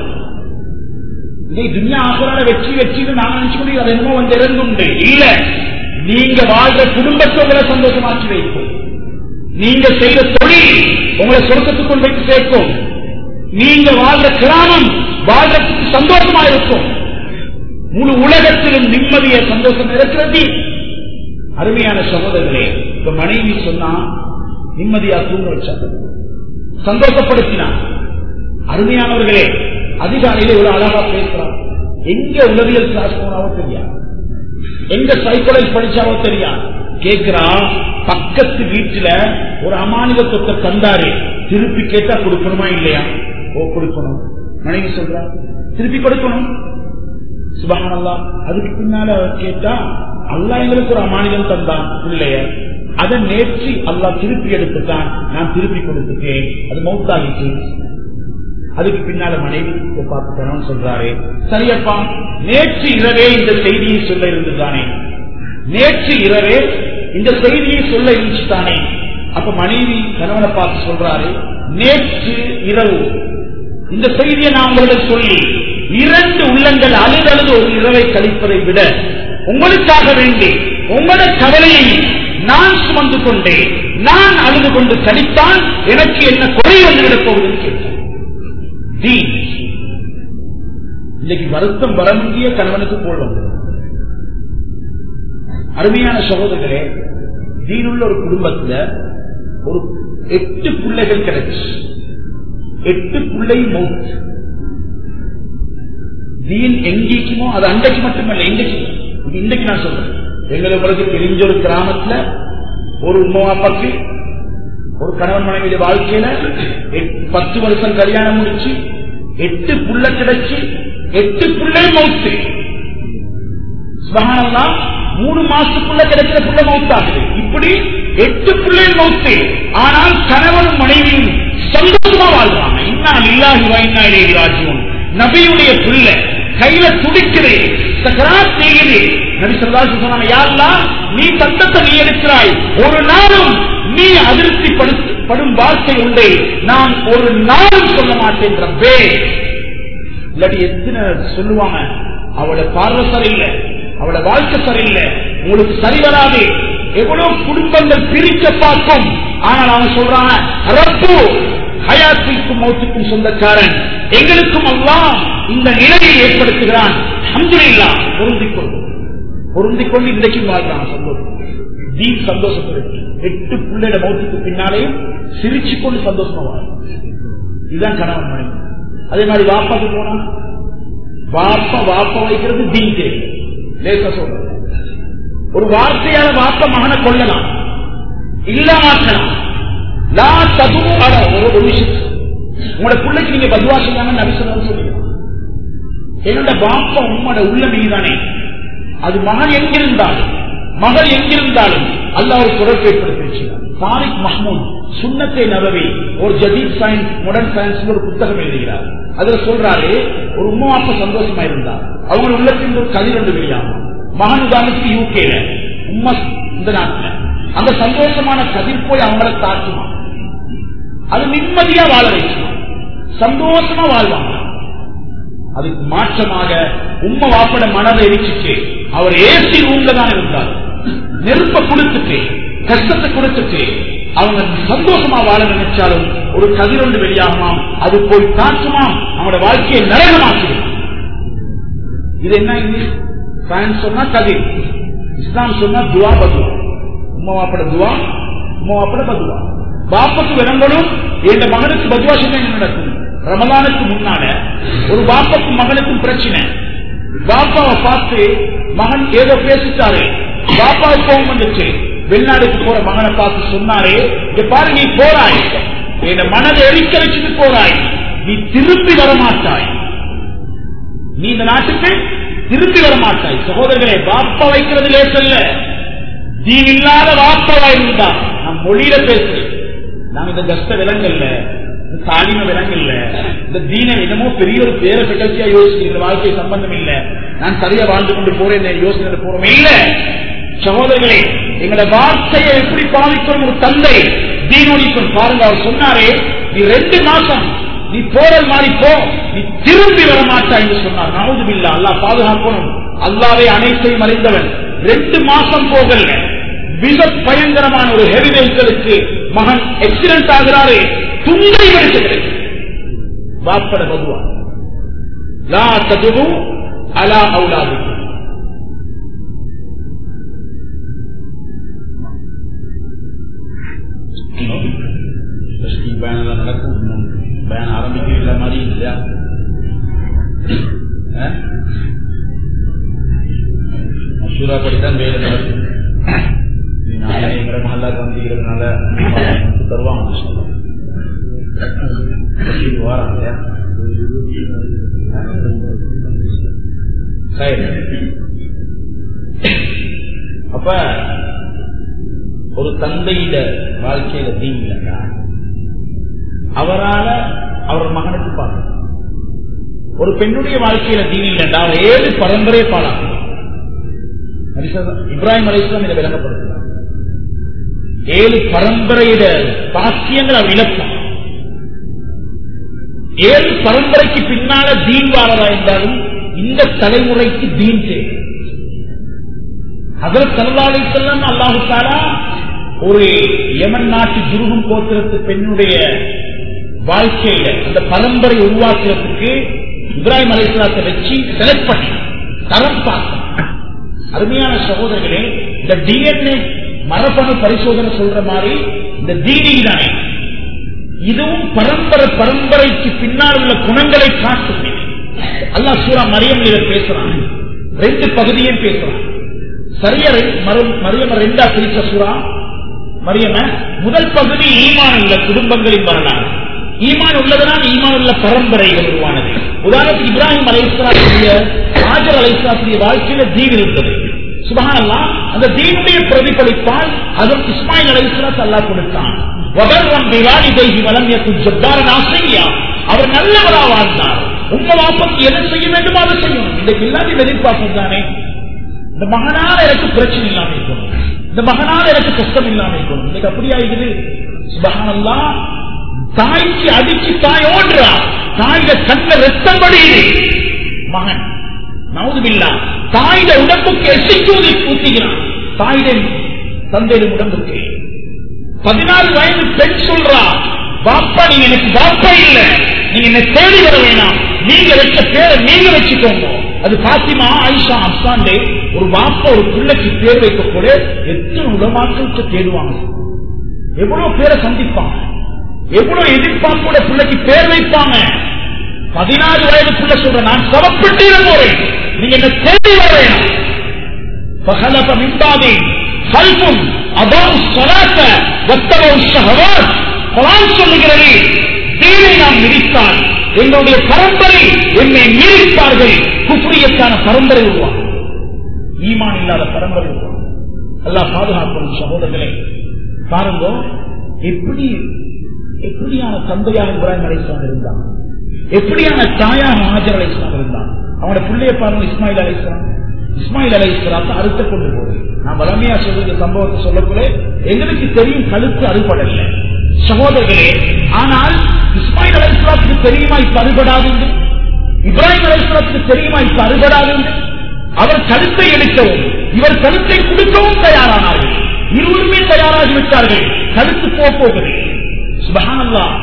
[SPEAKER 1] இதை துன்யா ஆகுறான வெற்றி வெற்றின்னு நான் நினைச்சுக்கொண்டு அது என்னமோ வந்து இறங்குண்டு இல்ல நீங்க வாழ்ற குடும்பத்தை உங்களை சந்தோஷமாக்கி வைக்கும் நீங்க செய்த தொழில் உங்களை சொர்க்கத்துக்குள் வைத்து சேர்க்கும் நீங்க வாழ்ற கிராமம் வாழ்றதுக்கு சந்தோஷமா இருக்கும் முழு உலகத்திலும் நிம்மதிய சந்தோஷம் இருக்கிறது அருமையான சகோதரர்களே இப்ப மனைவி சொன்னா நிம்மதியா தூங்க வச்சாங்க சந்தோஷப்படுத்தினான் அருமையானவர்களே அதிகாலையில ஒரு அழகா பேசுறான் எங்க உளவியல் கிளாஸ் போனாவோ தெரியாது எங்க சைக்கோலஜி படிச்சாவோ தெரியாது கேட்கிறா பக்கத்து வீட்டுல ஒரு அமானித சொத்தை தந்தாரு திருப்பி கேட்டா கொடுக்கணுமா இல்லையா ஓ கொடுக்கணும் மனைவி சொல்றா திருப்பி கொடுக்கணும் சுபகானல்லா அதுக்கு பின்னால கேட்டா அல்லா எங்களுக்கு ஒரு அமானிதம் தந்தான் இல்லைய அதை நேற்று அல்லா திருப்பி எடுத்துட்டான் நான் திருப்பி கொடுத்துட்டேன் அது மௌத்தாகிச்சு அதுக்கு பின்னால மனைவி பார்த்துக்கணும்னு சொல்றாரு சரியப்பா நேற்று இரவே இந்த செய்தியை சொல்ல இருந்துதானே நேற்று இரவே இந்த செய்தியை சொல்ல இருந்துச்சுதானே அப்ப மனைவி கணவனை பார்த்து சொல்றாரு நேற்று இரவு இந்த செய்தியை நான் உங்களிடம் சொல்லி இரண்டு உள்ளங்கள் அழுதழுது ஒரு இரவை கழிப்பதை விட உங்களுக்காக வேண்டி உங்களோட கவலையை நான் சுமந்து கொண்டேன் நான் அழுது கொண்டு கழித்தால் எனக்கு என்ன குறை வந்துவிடப் போகுதுன்னு கேட்டேன் தீன் இன்னைக்கு வருத்தம் வர முடிய கணவனுக்கு போல் வந்தது அருமையான சகோதரர்களே தீனுள்ள ஒரு குடும்பத்துல ஒரு எட்டு பிள்ளைகள் கிடைச்சு எட்டு பிள்ளை மௌத் தீன் எங்கேக்குமோ அது அன்றைக்கு மட்டுமல்ல இன்றைக்கு இது இன்றைக்கு நான் சொல்றேன் எங்களை உங்களுக்கு தெரிஞ்ச ஒரு கிராமத்துல ஒரு உமா அப்பாக்கு ஒரு கணவன் மனைவிய வாழ்க்கையில பத்து வருஷம் கல்யாணம் முடிச்சு எட்டு புள்ள கிடைச்சு எட்டு புள்ளை மௌத்து மூணு மாசத்துக்குள்ள கிடைக்கிற புள்ள மௌத்தாகுது இப்படி எட்டு பிள்ளை மௌத்து ஆனால் கணவனும் மனைவியும் சந்தோஷமா வாழ்றாங்க இன்னா இல்லாஹி வைனா ராஜ்யம் நபியுடைய புள்ள கையில துடிக்குது சக்கராத் செய்யுது நபி சொல்லாசு சொன்னாங்க யாரெல்லாம் நீ சத்தத்தை நீ எடுக்கிறாய் ஒரு நாளும் நீ அதிருப்தி படும் வார்த்தை உண்டே நான் ஒரு நாளும் சொல்ல மாட்டேன் ரப்பே இல்லாட்டி எத்தனை சொல்லுவாங்க அவளோட பார்வை சரியில்லை அவளோட வாழ்க்கை சரியில்லை உங்களுக்கு சரி வராது எவ்வளவு குடும்பங்கள் பிரிக்க பார்க்கும் ஆனால் அவங்க சொல்றாங்க ரப்பு ஹயாத்திற்கும் மௌத்துக்கும் சொந்தக்காரன் எங்களுக்கும் எல்லாம் இந்த நிலையை ஏற்படுத்துகிறான் அன்பில்லா பொருந்திக் கொண்டு பொருந்திக் கொண்டு இன்றைக்கும் வாழ்றான் சந்தோஷம் தீன் சந்தோஷப்படுது எட்டு பிள்ளைட மௌத்துக்கு பின்னாலேயும் சிரிச்சு கொண்டு சந்தோஷமா வாழும் இதுதான் கணவன் மனைவி அதே மாதிரி வாப்பாக்கு போனா வாப்ப வாப்ப வைக்கிறது தீன் தெரியும் லேசா சொல்ற ஒரு வார்த்தையால வாப்ப மகனை கொள்ளலாம் இல்ல மாற்றலாம் லா தது ஒரு விஷயம் உங்களோட பிள்ளைக்கு நீங்க பதுவா சொல்லாம நபிசனம் சொல்லுங்க என்னோட பாப்பா உம்மோட உள்ள நீதானே அது மகன் எங்கிருந்தாலும் மகள் எங்கிருந்தாலும் அல்ல ஒரு தொடர்பு ஏற்படுத்தி தாரிக் மஹமூத் சுண்ணத்தை நபவி ஒரு ஜதீத் சயின்ஸ் மாடர்ன் சயின்ஸ் ஒரு புத்தகம் எழுதுகிறார் அதுல சொல்றாரு ஒரு உமா அப்ப சந்தோஷமா இருந்தார் அவங்க உள்ளத்தின் ஒரு கதிர் ஒன்று வெளியாகும் மகன் உதாரணத்துக்கு யூகேல உம்மா இந்த நாட்டுல அந்த சந்தோஷமான கதிர் போய் அவங்கள தாக்குமா அது நிம்மதியா வாழ வைக்குமா சந்தோஷமா வாழ்வாங்க அதுக்கு மாற்றமாக உம்ம வாப்பட மனதை எரிச்சிட்டு அவர் ஏசி ரூம்ல தான் இருந்தார் நெருப்ப கொடுத்துட்டு கஷ்டத்தை கொடுத்துட்டு அவங்க சந்தோஷமா வாழ நினைச்சாலும் ஒரு கதிர் ஒன்று வெளியாகுமாம் அது போய் தாக்குமாம் அவனோட வாழ்க்கையை நரகமாக்கிடும் இது என்ன இது சயின்ஸ் சொன்னா கதிர் இஸ்லாம் சொன்னா துவா பதுவா உம்மா வாப்பட துவா உம்மா வாப்பட பதுவா பாப்பக்கு விளங்கணும் எந்த மகனுக்கு பதுவா சொன்ன என்ன நடக்கும் ரமலானுக்கு முன்னால ஒரு பாப்பக்கும் மகனுக்கும் பிரச்சனை பாப்பாவை பார்த்து மகன் ஏதோ பேசிட்டாரு பாப்பா கோபம் வந்துச்சு வெளிநாடுக்கு போற மகனை பார்த்து சொன்னாரே இங்க பாரு நீ போறாய் என் மனதை எரிக்க வச்சுட்டு போறாய் நீ திரும்பி வரமாட்டாய் நீ இந்த நாட்டுக்கு திரும்பி வரமாட்டாய் சகோதரர்களே வாப்பா வைக்கிறது லேசல்ல நீ இல்லாத வாப்பாவா இருந்தா நான் மொழியில பேசுறேன் நான் இந்த கஷ்ட விலங்கல்ல இந்த தாலிம விலங்கல்ல இந்த தீன என்னமோ பெரிய ஒரு பேர நிகழ்ச்சியா யோசிக்கிற வாழ்க்கை சம்பந்தம் இல்ல நான் சரியா வாழ்ந்து கொண்டு போறேன் யோசனை போறோமே இல்ல சகோதரர்களே எங்களோட வார்த்தையை எப்படி பாவிக்கணும் ஒரு தந்தை தீனோடிக்கும் பாருங்க அவர் சொன்னாரே நீ ரெண்டு மாசம் நீ போறது மாதிரி போ நீ திரும்பி வர மாட்டாய் என்று சொன்னார் நாவது இல்ல அல்லா பாதுகாக்கணும் அல்லாவே அனைத்தையும் அறிந்தவன் ரெண்டு மாசம் போகல மிக பயங்கரமான ஒரு ஹெவி வெஹிக்கிளுக்கு மகன் எக்ஸிடென்ட் ஆகிறாரு துண்டை வெடிச்சுகிறது வாப்பட பதுவா லா ததுவு அலா அவுலாதுக்கு பயணம் நடக்கும் பயணம் ஆரம்பிக்கிற மாதிரி இல்லையா மசூரா படித்தான் வேலை நடக்கும் நானே எங்களை மல்லா வந்திருக்கிறதுனால தருவாங்க வாரம் இல்லையா சரி அப்ப ஒரு தந்தையிட வாழ்க்கையில தீங்கா அவரால அவர் மகனுக்கு பார்க்க ஒரு பெண்ணுடைய வாழ்க்கையில தீன் இல்லைண்டா ஏழு பரம்பரை பாழாகும் இப்ராஹிம் அலிஸ்லாம் இதை விளங்கப்படுத்துறார் ஏழு பரம்பரையிட பாக்கியங்கள் அவர் இழப்பார் ஏழு பரம்பரைக்கு பின்னால தீன் வாழறா என்றாலும் இந்த தலைமுறைக்கு தீன் தேவை அதில் சல்லாலை செல்லம் அல்லாஹு தாலா ஒரு யமன் நாட்டு துருகம் கோத்திரத்து பெண்ணுடைய வாழ்க்கையில அந்த பரம்பரை உருவாக்குறதுக்கு இப்ராஹிம் அலிஸ்லாத்தை வச்சு செலக்ட் பண்ணி தரம் பார்க்க அருமையான சகோதரர்களே இந்த டிஎன்ஏ மரபணு பரிசோதனை சொல்ற மாதிரி இந்த தீனி தானே இதுவும் பரம்பரை பரம்பரைக்கு பின்னால் உள்ள குணங்களை காட்டும் அல்லா சூரா மரியம் இதை பேசுறான் ரெண்டு பகுதியும் பேசுறான் சரியா மரியம ரெண்டா பிரிச்ச சூரா மரியம முதல் பகுதி ஈமான் உள்ள குடும்பங்களின் வரலாறு ஈமான் உள்ளதனால் ஈமான் உள்ள பரம்பரைகள் உருவானது உதாரணத்துக்கு இப்ராஹிம் அலைஸ்லாத்துடைய ஆஜர் அலைஸ்லாத்துடைய வாழ்க்கையில தீன் இருந்தது சுபகானல்லா அந்த தீனுடைய பிரதிபலிப்பால் அதன் இஸ்மாயில் அலைஸ்லாத் அல்லா கொடுத்தான் அவர் நல்லவரா வாழ்ந்தார் உங்க வாப்பக்கு எதை செய்ய வேண்டுமோ அதை செய்யணும் இன்றைக்கு எல்லாத்தையும் எதிர்பார்ப்போம் தானே இந்த மகனால எனக்கு பிரச்சனை இல்லாம இருக்கணும் இந்த மகனால எனக்கு கஷ்டம் இல்லாம இருக்கணும் இன்னைக்கு அப்படியா இது சுபகானல்லா தாய்க்கு அடிச்சு தாய் ஓடுறா தாயில கண்ண ரத்தம் படியுது மகன் நவுதுமில்லா தாயில உடம்புக்கு எசிக்கூதி ஊத்துகிறான் தாயிட தந்தையிட உடம்புக்கு பதினாறு வயது பெண் சொல்றா பாப்பா நீங்க எனக்கு பாப்பா இல்ல நீங்க என்ன தேடி வர வேணாம் நீங்க வச்ச பேரை நீங்க வச்சுக்கோங்க அது பாத்திமா ஆயிஷா அப்சாண்டே ஒரு பாப்பா ஒரு பிள்ளைக்கு பேர் வைக்க கூட எத்தனை உலமாக்களுக்கு தேடுவாங்க எவ்வளவு பேரை சந்திப்பாங்க எவ்வளவு எதிர்பார்ப்போட பிள்ளைக்கு பேர் வைப்பாங்க பதினாறு வயதுக்குள்ள சொல்ற நான் சவப்பட்டீர போறேன் நீங்க என்ன தேடி வர வேணாம் பகலப மின்பாதே கல்பும் அதான் சொலாத்த வத்தவம் சகவார் குரான் சொல்லுகிறது தீனை நாம் மிதித்தால் எங்களுடைய பரம்பரை என்னை மீறிப்பார்கள் குப்ரியத்தான பரம்பரை உருவாகும் ஈமான் இல்லாத பரம்பரை உருவாகும் அல்லா பாதுகாக்கணும் சகோதரர்களே பாருங்க எப்படி எப்படியான தந்தையாக இப்ராஹிம் அலிஸ்லாம் இருந்தான் எப்படியான தாயாக ஹாஜர் அலிஸ்லாம் இருந்தான் அவனோட பிள்ளைய பாருங்க இஸ்மாயில் அலிஸ்லாம் இஸ்மாயில் அலை இஸ்லாத்தை அறுத்த கொண்டு போகுது நான் வளமையா சொல்ற சம்பவத்தை சொல்லக்குள்ள எங்களுக்கு தெரியும் கழுத்து அறுபடல சகோதரர்களே ஆனால் இஸ்மாயில் அலை இஸ்லாத்துக்கு தெரியுமா இப்ப அறுபடாது இப்ராஹிம் அலை இஸ்லாத்துக்கு தெரியுமா இப்ப அறுபடாது அவர் கழுத்தை எடுக்கவும் இவர் கழுத்தை கொடுக்கவும் தயாரானார்கள் இருவருமே தயாராகி விட்டார்கள் கழுத்து போக போகுது சுபஹானல்லா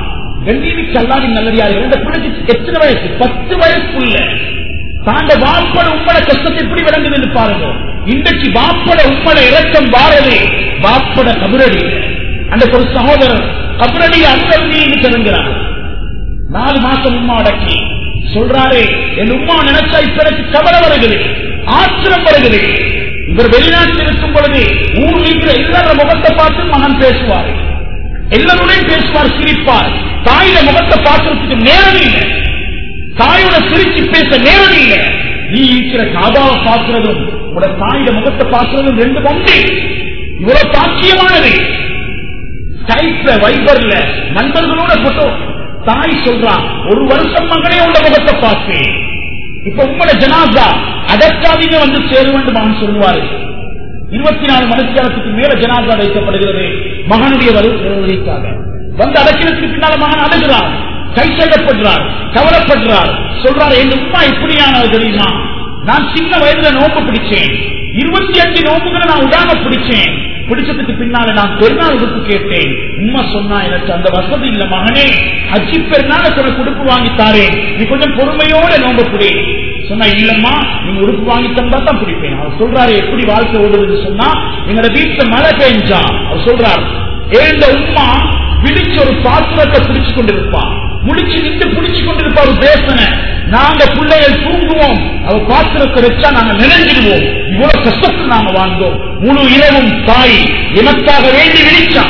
[SPEAKER 1] கண்ணியமிக்கு அல்லாவின் நல்லடியார்கள் இந்த பிள்ளைக்கு எத்தனை வயசு பத்து வயசுக்குள்ள தாண்ட வாப்பட உம்மட கஷ்டத்தை எப்படி விளங்குதுன்னு பாருங்க இன்றைக்கு வாப்பட உம்மட இறக்கம் வாரது வாப்பட கபரடி அந்த ஒரு சகோதரர் கபரடி அன்பு திறங்கிறார் நாலு மாசம் உம்மா அடக்கி சொல்றாரே என் உம்மா நினைச்சா இப்ப எனக்கு கவலை வருகிறது ஆத்திரம் வருகிறது இவர் வெளிநாட்டில் இருக்கும் பொழுது ஊர் இருக்கிற எல்லார முகத்தை பார்த்து மகன் பேசுவார் எல்லாருடையும் பேசுவார் சிரிப்பார் தாயில முகத்தை பார்க்கறதுக்கு நேரம் இல்லை தாயோட சிரிச்சு பேச நேரம் இல்லை நீ இருக்கிற காபாவை பார்க்கிறதும் உட தாயோட முகத்தை பார்க்கிறதும் ரெண்டு ஒன்று இவ்வளவு சாட்சியமானது ஸ்கைப்ல வைபர்ல நண்பர்களோட போட்டோ தாய் சொல்றான் ஒரு வருஷம் மகனே உள்ள முகத்தை பார்த்தேன் இப்ப உங்களோட ஜனாசா அடக்காதீங்க வந்து சேருவேன் மகன் சொல்லுவாரு இருபத்தி நாலு மணிக்காலத்துக்கு மேல ஜனாசா வைக்கப்படுகிறது மகனுடைய வருவதற்காக வந்து அடக்கிறதுக்கு பின்னால மகன் அழுகிறார் கை செய்யப்படுறார் கவலைப்படுறார் சொல்றாரு எங்க உமா இப்படியானது தெரியுமா நான் சின்ன வயதுல நோம்பு பிடிச்சேன் இருபத்தி அஞ்சு நோம்புகளை நான் உடாம பிடிச்சேன் பிடிச்சதுக்கு பின்னால நான் பெருநாள் உடுப்பு கேட்டேன் உண்மை சொன்னா எனக்கு அந்த வசதி இல்ல மகனே அஜி பெருநாள் எனக்கு உடுப்பு வாங்கித்தாரே நீ கொஞ்சம் பொறுமையோட நோம்பு பிடி சொன்னா இல்லம்மா நீங்க உடுப்பு வாங்கி தந்தா தான் பிடிப்பேன் அவர் சொல்றாரு எப்படி வாழ்க்கை ஓடுதுன்னு சொன்னா எங்களோட வீட்டுல மழை பெஞ்சா அவர் சொல்றாரு ஏந்த உமா பிடிச்சு ஒரு பாத்திரத்தை பிடிச்சு கொண்டிருப்பான் முடிச்சு நின்று பிடிச்சு கொண்டிருப்ப ஒரு பேசன நாங்க பிள்ளைகள் தூங்குவோம் அவ பாத்திரத்தை வச்சா நாங்க நினைஞ்சிடுவோம் இவ்வளவு கஷ்டத்தில் நாங்க வாழ்ந்தோம் முழு இரவும் தாய் எனக்காக வேண்டி விழிச்சான்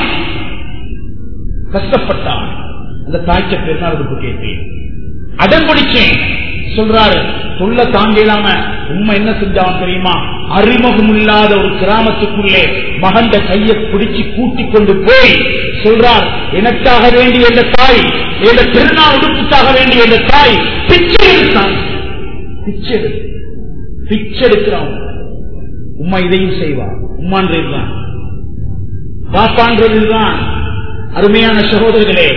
[SPEAKER 1] கஷ்டப்பட்டான் அந்த தாய்ச்ச பெருநாளுக்கு கேட்டேன் அடம் பிடிச்சேன் சொல்றாரு சொல்ல தாண்டிடாம உண்மை என்ன செஞ்சான் தெரியுமா அறிமுகம் இல்லாத ஒரு கிராமத்துக்குள்ளே மகண்ட கையை பிடிச்சு கூட்டிக் கொண்டு போய் சொல்றார் எனக்காக வேண்டிய இந்த தாய் எந்த திருநாள் உடுப்புக்காக வேண்டிய இந்த தாய் பிச்சை எடுத்தான் பிச்சை எடுத்து பிச்சை எடுக்கிறான் உம்மா இதையும் செய்வா உம்மான்றதுதான் பாப்பான்றதுதான் அருமையான சகோதரர்களே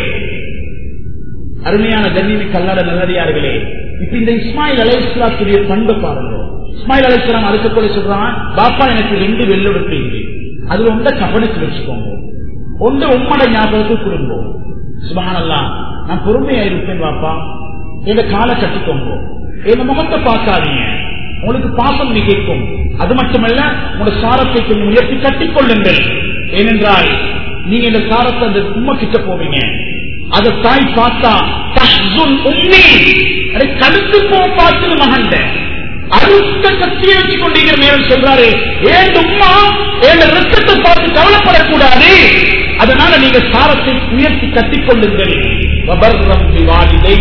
[SPEAKER 1] அருமையான கண்ணிமி கல்லாட நல்லடியார்களே இப்ப இந்த இஸ்மாயில் அலைஸ்லாத்துடைய பண்பு பாருங்க இஸ்மாயில் அலைஸ்லாம் அதுக்கு சொல்றான் பாப்பா எனக்கு ரெண்டு வெள்ளெடுப்பீங்க அதுல ஒன்றை கவனிச்சு வச்சுக்கோங்க ஒன்று உம்மட ஞாபகத்துக்கு கொடுங்க சுபகானல்லாம் நான் பொறுமையா இருப்பேன் பாப்பா எங்க காலை கட்டிக்கோங்க எங்க முகத்தை பார்க்காதீங்க உங்களுக்கு பாசம் நிகழ்க்கும் அது மட்டுமல்ல உங்களோட சாரத்தை கொஞ்சம் உயர்த்தி கட்டிக்கொள்ளுங்கள் ஏனென்றால் நீங்க இந்த சாரத்தை அந்த உண்மை கிட்ட போவீங்க அதை தாய் பார்த்தா தஹ்சுன் உம்மி அதை கழுத்து போ பார்த்தது மகன் அழுத்த கத்தியை வச்சு கொண்டிருக்கிற நேரம் சொல்றாரு ஏன் உம்மா என் ரத்தத்தை பார்த்து கவலைப்படக்கூடாது அதனால நீங்க சாரத்தை உயர்த்தி கட்டிக்கொள்ளுங்கள் வபர்ரம் விவாதிதை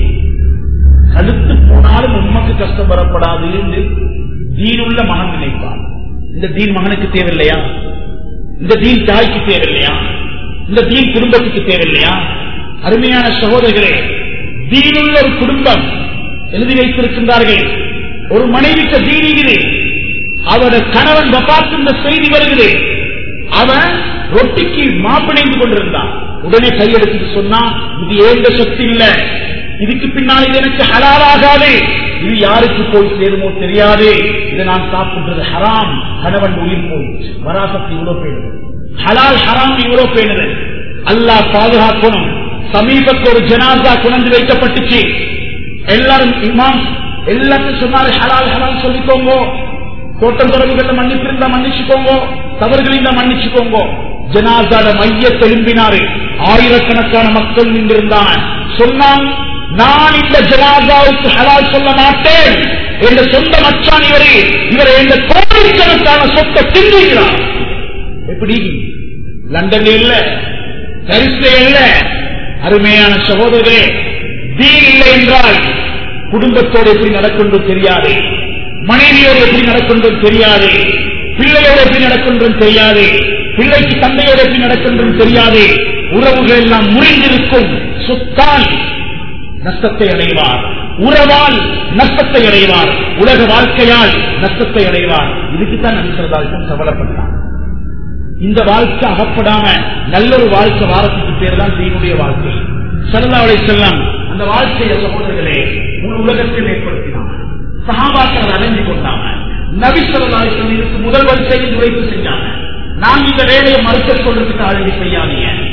[SPEAKER 1] கழுத்து போனாலும் உண்மைக்கு கஷ்டம் வரப்படாது என்று தீனுள்ள மகன் நினைப்பார் இந்த தீன் மகனுக்கு தேவையில்லையா இந்த தீன் தாய்க்கு தேவையில்லையா இந்த தீன் குடும்பத்துக்கு தேவையில்லையா அருமையான சகோதரர்களே தீனுள்ள ஒரு குடும்பம் எழுதி வைத்திருக்கின்றார்கள் ஒரு மனைவிக்கு தீனிகிறது அவட கணவன் வபாத்திருந்த செய்தி வருகிறது அவன் ரொட்டிக்கு மாப்பிணைந்து கொண்டிருந்தான் உடனே கையெடுத்து சொன்னா இது ஏந்த சக்தி இல்ல இதுக்கு பின்னால் இது எனக்கு ஹலாலாகாது இது யாருக்கு போய் சேருமோ தெரியாது இதை நான் சாப்பிடுறது ஹராம் கணவன் உயிர் போயிடுச்சு வராசக்தி இவ்வளவு பேணுது ஹலால் ஹராம் இவ்வளவு பேணுது அல்லாஹ் பாதுகாக்கணும் சமீபத்தில் ஒரு ஜனாசா குணந்து வைக்கப்பட்டுச்சு எல்லாரும் இமாம் எல்லாத்தையும் சொன்னாரு ஹலால் ஹலால் சொல்லிக்கோங்க தோட்டம் தொடர்புகள் மன்னிப்பு இருந்தா மன்னிச்சுக்கோங்க தவறுகள் இருந்தா மன்னிச்சுக்கோங்க ஜனாசாட மைய திரும்பினாரு ஆயிரக்கணக்கான மக்கள் நின்றிருந்தான் சொன்னான் நான் இந்த ஜனாசாவுக்கு ஹலால் சொல்ல மாட்டேன் என்ற சொந்த மச்சான் இவரே இவரை எந்த கோடிக்கணக்கான சொத்தை தின்றுகிறார் எப்படி லண்டன்ல இல்ல பரிசுல இல்ல அருமையான சகோதரர்களே தீன் இல்லை என்றால் குடும்பத்தோடு எப்படி நடக்கின்றது தெரியாது மனைவியோடு எப்படி நடக்கின்றது தெரியாது பிள்ளையோடு எப்படி நடக்கின்றது தெரியாது பிள்ளைக்கு தந்தையோடு எப்படி நடக்கின்றது தெரியாது உறவுகள் எல்லாம் முறிந்திருக்கும் சொத்தால் நஷ்டத்தை அடைவார் உறவால் நஷ்டத்தை அடைவார் உலக வாழ்க்கையால் நஷ்டத்தை அடைவார் இதுக்குத்தான் நடிக்கிறதால் கவலைப்பட்டான் இந்த வாழ்க்கை அகப்படாம நல்ல ஒரு வாழ்க்கை வாரத்துக்கு பேர் தான் தீனுடைய வாழ்க்கை சல்லாவுடைய செல்லம் அந்த வாழ்க்கையை சகோதரர்களே முழு உலகத்தில் ஏற்படுத்தினாங்க சகாபாக்கள் அடைஞ்சு கொண்டாங்க நபி சொல்லலாய் இதுக்கு முதல் வரிசையில் உழைப்பு செஞ்சாங்க நாங்க இந்த வேலையை மறுக்க சொல்றதுக்கு அழகி செய்யாதீங்க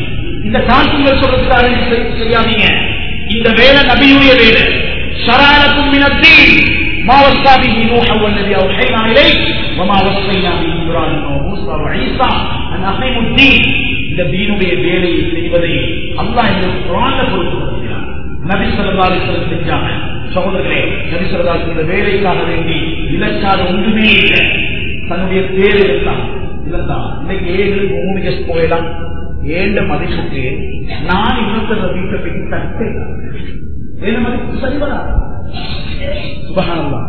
[SPEAKER 1] இந்த காசுங்கள் சொல்றதுக்காக நீங்க செய்- செய்யாதீங்க இந்த வேலை நபியுடைய வேலை ஷராலக்கும் மினத்தீன் ما وصى به نوح والذي اوحينا اليك وما وصينا به ابراهيم وموسى وعيسى ان اقيموا الدين இந்த தீனுடைய வேலையை செய்வதை அல்லாஹ் இந்த குரான்ல பொறுத்துகிறார் நபி ஸல்லல்லாஹு அலைஹி வஸல்லம் செஞ்சாங்க சகோதரர்களே நபி ஸல்லல்லாஹு அலைஹி வஸல்லம் இந்த வேலைக்காக வேண்டி இலக்காத ஒன்றுமே இல்லை தன்னுடைய பேர் இருந்தான் இல்லைதான் இன்னைக்கு ஏழு மூணு கெஸ்ட் போயிடலாம் ஏண்ட மதிப்புக்கு நான் இன்னொருத்தர் வீட்டை போய் தட்டேன் ஏழு மதிப்பு சரி வராது சுபஹானல்லாஹ்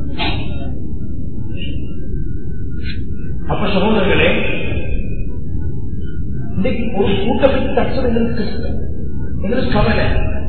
[SPEAKER 1] அப்ப சகோதரர்களே இன்னைக்கு ஒரு கூட்டத்துக்கு தச்சது எங்களுக்கு கஷ்டம். எங்களுக்கு கவலை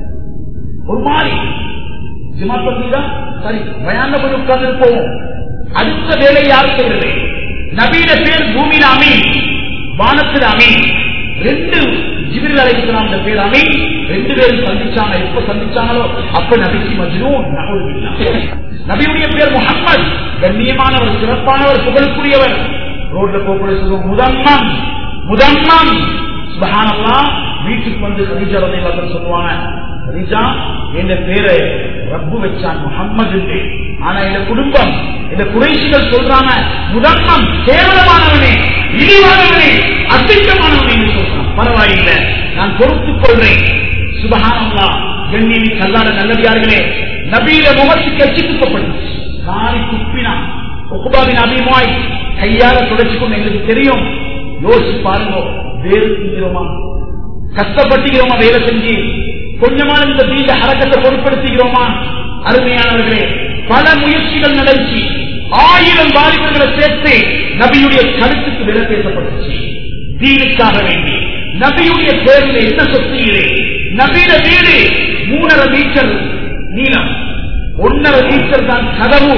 [SPEAKER 1] ஒரு மாதிரி ஜிமாப்பத்தி தான் சரி பயான போய் உட்கார்ந்து போவோம் அடுத்த வேலை யார் செய்யறது நவீன பேர் பூமியில அமீன் வானத்தில் அமீன் ரெண்டு ஜிபிரில் அழைக்கலாம் அந்த பேர் அமீன் ரெண்டு பேரும் சந்திச்சாங்க எப்ப சந்திச்சாங்களோ அப்ப நபிக்கு மஜ்னூன் நகவுதில்லா. நபியுடைய பேர் முகம்மது கண்ணியமானவர் சிறப்பானவர் புகழுக்குரியவர் ரோட்ல போகக்கூடிய சொல்லுவோம் முதம்மம் முதம்மம் சுபஹானல்லாஹ் வீட்டுக்கு வந்து கதிஜா ரலியல்லாஹு சொல்லுவாங்க கதிஜா என் பேரை ரப்பு வச்சான் முகம்மது என்று. ஆனா இந்த குடும்பம் இந்த குறைசிகள் சொல்றாங்க முதம்மம் கேவலமானவனே இழிவானவனே அசிங்கமானவனே என்று சொல்றான் பரவாயில்லை நான் பொறுத்துக் கொள்றேன் சுபஹானல்லா கண்ணியமி கல்லாட நல்லடியார்களே நபீல முகத்துக்கு எச்சி துப்பப்பட்டுச்சு காரி துப்பினான் உக்குபாவின் அபிமாய் கையால தொடச்சு கொண்டு எங்களுக்கு தெரியும் யோசிச்சு பாருங்க வேறு செஞ்சிரோமா கஷ்டப்பட்டுகிறோமா வேலை செஞ்சு கொஞ்சமான இந்த பீஜ அரக்கத்தை பொருட்படுத்துகிறோமா அருமையானவர்களே பல முயற்சிகள் நடந்துச்சு ஆயிரம் வாலிபர்களை சேர்த்து நபியுடைய கருத்துக்கு விட பேசப்பட்டுச்சு தீனுக்காக வேண்டி நபியுடைய பேரில் என்ன சொத்தியிலே நபீன வீடு மூணரை மீட்டர் நீளம் ஒன்னரை மீட்டர் தான் கதவு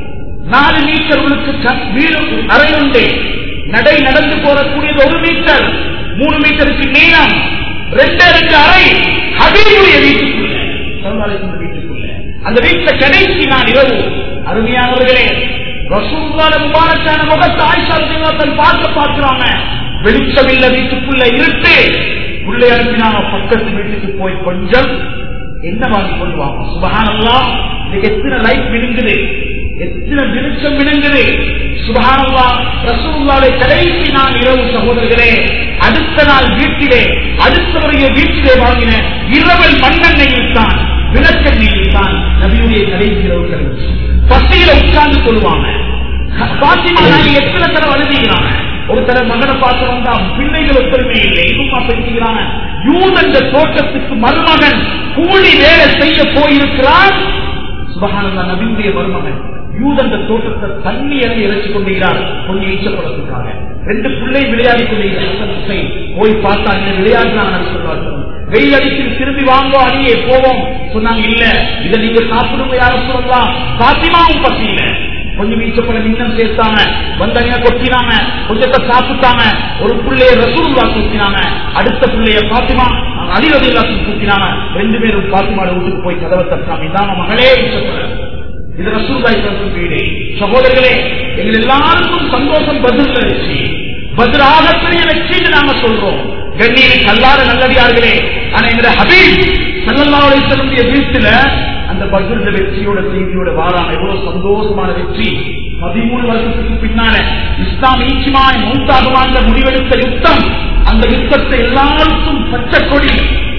[SPEAKER 1] நாலு மீட்டர் உங்களுக்கு க- வீடு அறை உண்டு நடை நடந்து போகக்கூடியது ஒரு மீட்டர் மூணு மீட்டருக்கு நீளம் ரெண்டு ரெண்டு அறை ஹபீபுடைய வீட்டுக்குள்ள சல்லாஹின் வீட்டுக்குள்ள அந்த வீட்டுல கடைசி நான் இரவு அருமையானவர்களே ரசூல்லால முபாரக்கான முகத்தை ஆயிஷா ரலியல்லாஹு பார்க்க பார்க்கிறாங்க வெளிச்சம் இல்ல வீட்டுக்குள்ள இருட்டு உள்ளே அனுப்பினாங்க பக்கத்து வீட்டுக்கு போய் கொஞ்சம் என்ன வாங்கி கொண்டு வாங்க சுபஹானல்லா இதுக்கு எத்தனை லைட் விழுங்குது எத்தனை வெளிச்சம் விழுங்குது சுபஹானல்லா ரசூலுல்லாஹ்வுடைய கடைசி நாள் இரவு சகோதரர்களே அடுத்த நாள் வீட்டிலே அடுத்தவருடைய வீட்டிலே வாங்கின இரவல் மண்ணெண்ணெயில் தான் விளக்கெண்ணெயில் தான் நபியுடைய கடைசி இரவு கழிச்சு பசியில உட்கார்ந்து கொள்வாங்க பாத்திமா நாங்க எத்தனை தடவை அழுதிக்கிறாங்க ஒரு தடவை மகனை பார்த்து வந்தா பிள்ளைகள் ஒத்துரிமை இல்லை இன்னுமா பேசுகிறாங்க யூதந்த தோட்டத்துக்கு மருமகன் கூலி வேலை செய்ய போயிருக்கிறார் சுபகானந்தா நபியுடைய மருமகன் யூதந்த தோட்டத்தை தண்ணி அள்ளி இறைச்சு கொண்டிருக்கிறார் கொஞ்சம் ஈச்சப்படத்துக்காக ரெண்டு பிள்ளை விளையாடி கொண்டிருக்கிறார் போய் பார்த்தா இந்த விளையாடுறாங்க சொல்லுவார்கள் வெயில் அடிச்சு திரும்பி வாங்கோ அடியே போவோம் சொன்னாங்க இல்ல இதை நீங்க சாப்பிடுங்க யாரும் சொல்லலாம் பாத்திமாவும் பசியில கொஞ்சம் ஈச்சப்பழம் இன்னும் சேர்த்தாங்க வந்தங்க கொட்டினாங்க கொஞ்சத்தை சாப்பிட்டாங்க ஒரு பிள்ளைய ரசூல்லா தூக்கினாங்க அடுத்த பிள்ளைய பாத்திமா அலிரதில்லா தூக்கினாங்க ரெண்டு பேரும் பாத்திமாட வீட்டுக்கு போய் கதவை தட்டாம இதான மகளே ஈச்சப்பழம் இது ரசூல்லாய் சொல்லும் வீடு சகோதரர்களே எங்கள் எல்லாருக்கும் சந்தோஷம் பதில் இருந்துச்சு பதிலாக பெரிய வெற்றின்னு நாங்க சொல்றோம் கண்ணியை கல்லாத நல்லடியார்களே ஆனா எங்க ஹபீப் சல்லல்லாவுடைய செல்லுடைய வீட்டுல அந்த பகிர்ந்த வெற்றியோட செய்தியோட வாராம எவ்வளவு சந்தோஷமான வெற்றி பதிமூணு வருஷத்துக்கு பின்னால இஸ்லாம் ஈச்சிமாய் மூத்தாகுமான முடிவெடுத்த யுத்தம் அந்த யுத்தத்தை எல்லாருக்கும் பச்சை கொடி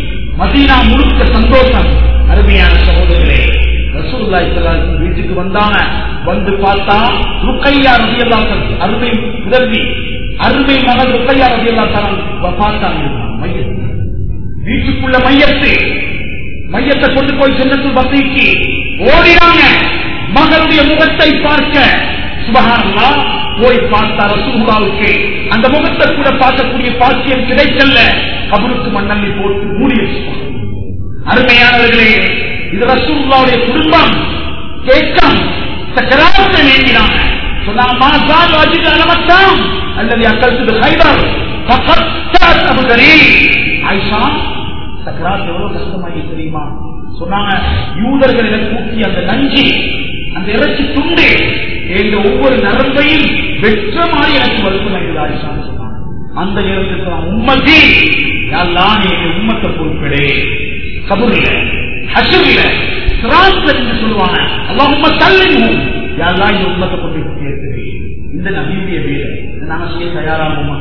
[SPEAKER 1] மதீனா முழுக்க சந்தோஷம் அருமையான சகோதரர்களே ரசூலுல்லாஹி ஸல்லல்லாஹு அலைஹி வஸல்லம் வீட்டுக்கு வந்தாங்க வந்து பார்த்தா ருக்கையா ரலியல்லாஹு அன்ஹா அருமை உதவி அருமை மகள் ருக்கையா ரலியல்லாஹு அன்ஹா வஃபாத்தாங்க மையத் வீட்டுக்குள்ள மையத்து மையத்தை கொண்டு போய் ஜன்னத்துல் பக்திக்கு ஓடினாங்க மகளுடைய முகத்தை பார்க்க சுபஹானல்லாஹ் போய் பார்த்தா ரசூலுல்லாவுக்கு அந்த முகத்தை கூட பார்க்கக்கூடிய பாக்கியம் கிடைக்கல கபருக்கு மண்ணள்ளி போட்டு மூடி வச்சுட்டாங்க அருமையானவர்களே இது ரசூலுல்லாவுடைய குடும்பம் கேட்கம் சக்கராத்தை நீங்கினாங்க சொன்னாங்க மாசால் வாஜித் அலமத்தாம் அல்லது அக்கல்து ஹைபர் ஃபகத் அபுதரி ஆயிஷா சக்கராத் எவ்வளவு கஷ்டமாகி தெரியுமா சொன்னாங்க யூதர்களை கூட்டி அந்த நஞ்சி அந்த இறைச்சி துண்டு எங்க ஒவ்வொரு நரம்பையும் வெற்ற மாதிரி எனக்கு வருத்தம் ஆயிடுது ஆயிஷான்னு சொன்னாங்க அந்த நேரத்தில் உம்மதி யாரெல்லாம் நீ எங்க உம்மத்தை பொறுப்பெடு கபூர்ல ஹசூர்ல சிராஸ்ல என்று சொல்லுவாங்க அல்லாஹ் உம்ம தள்ளினும் யாரெல்லாம் இந்த உம்மத்தை கொண்டு சேர்த்து இந்த நபியுடைய வேலை இதை நாம செய்ய தயாராகுமா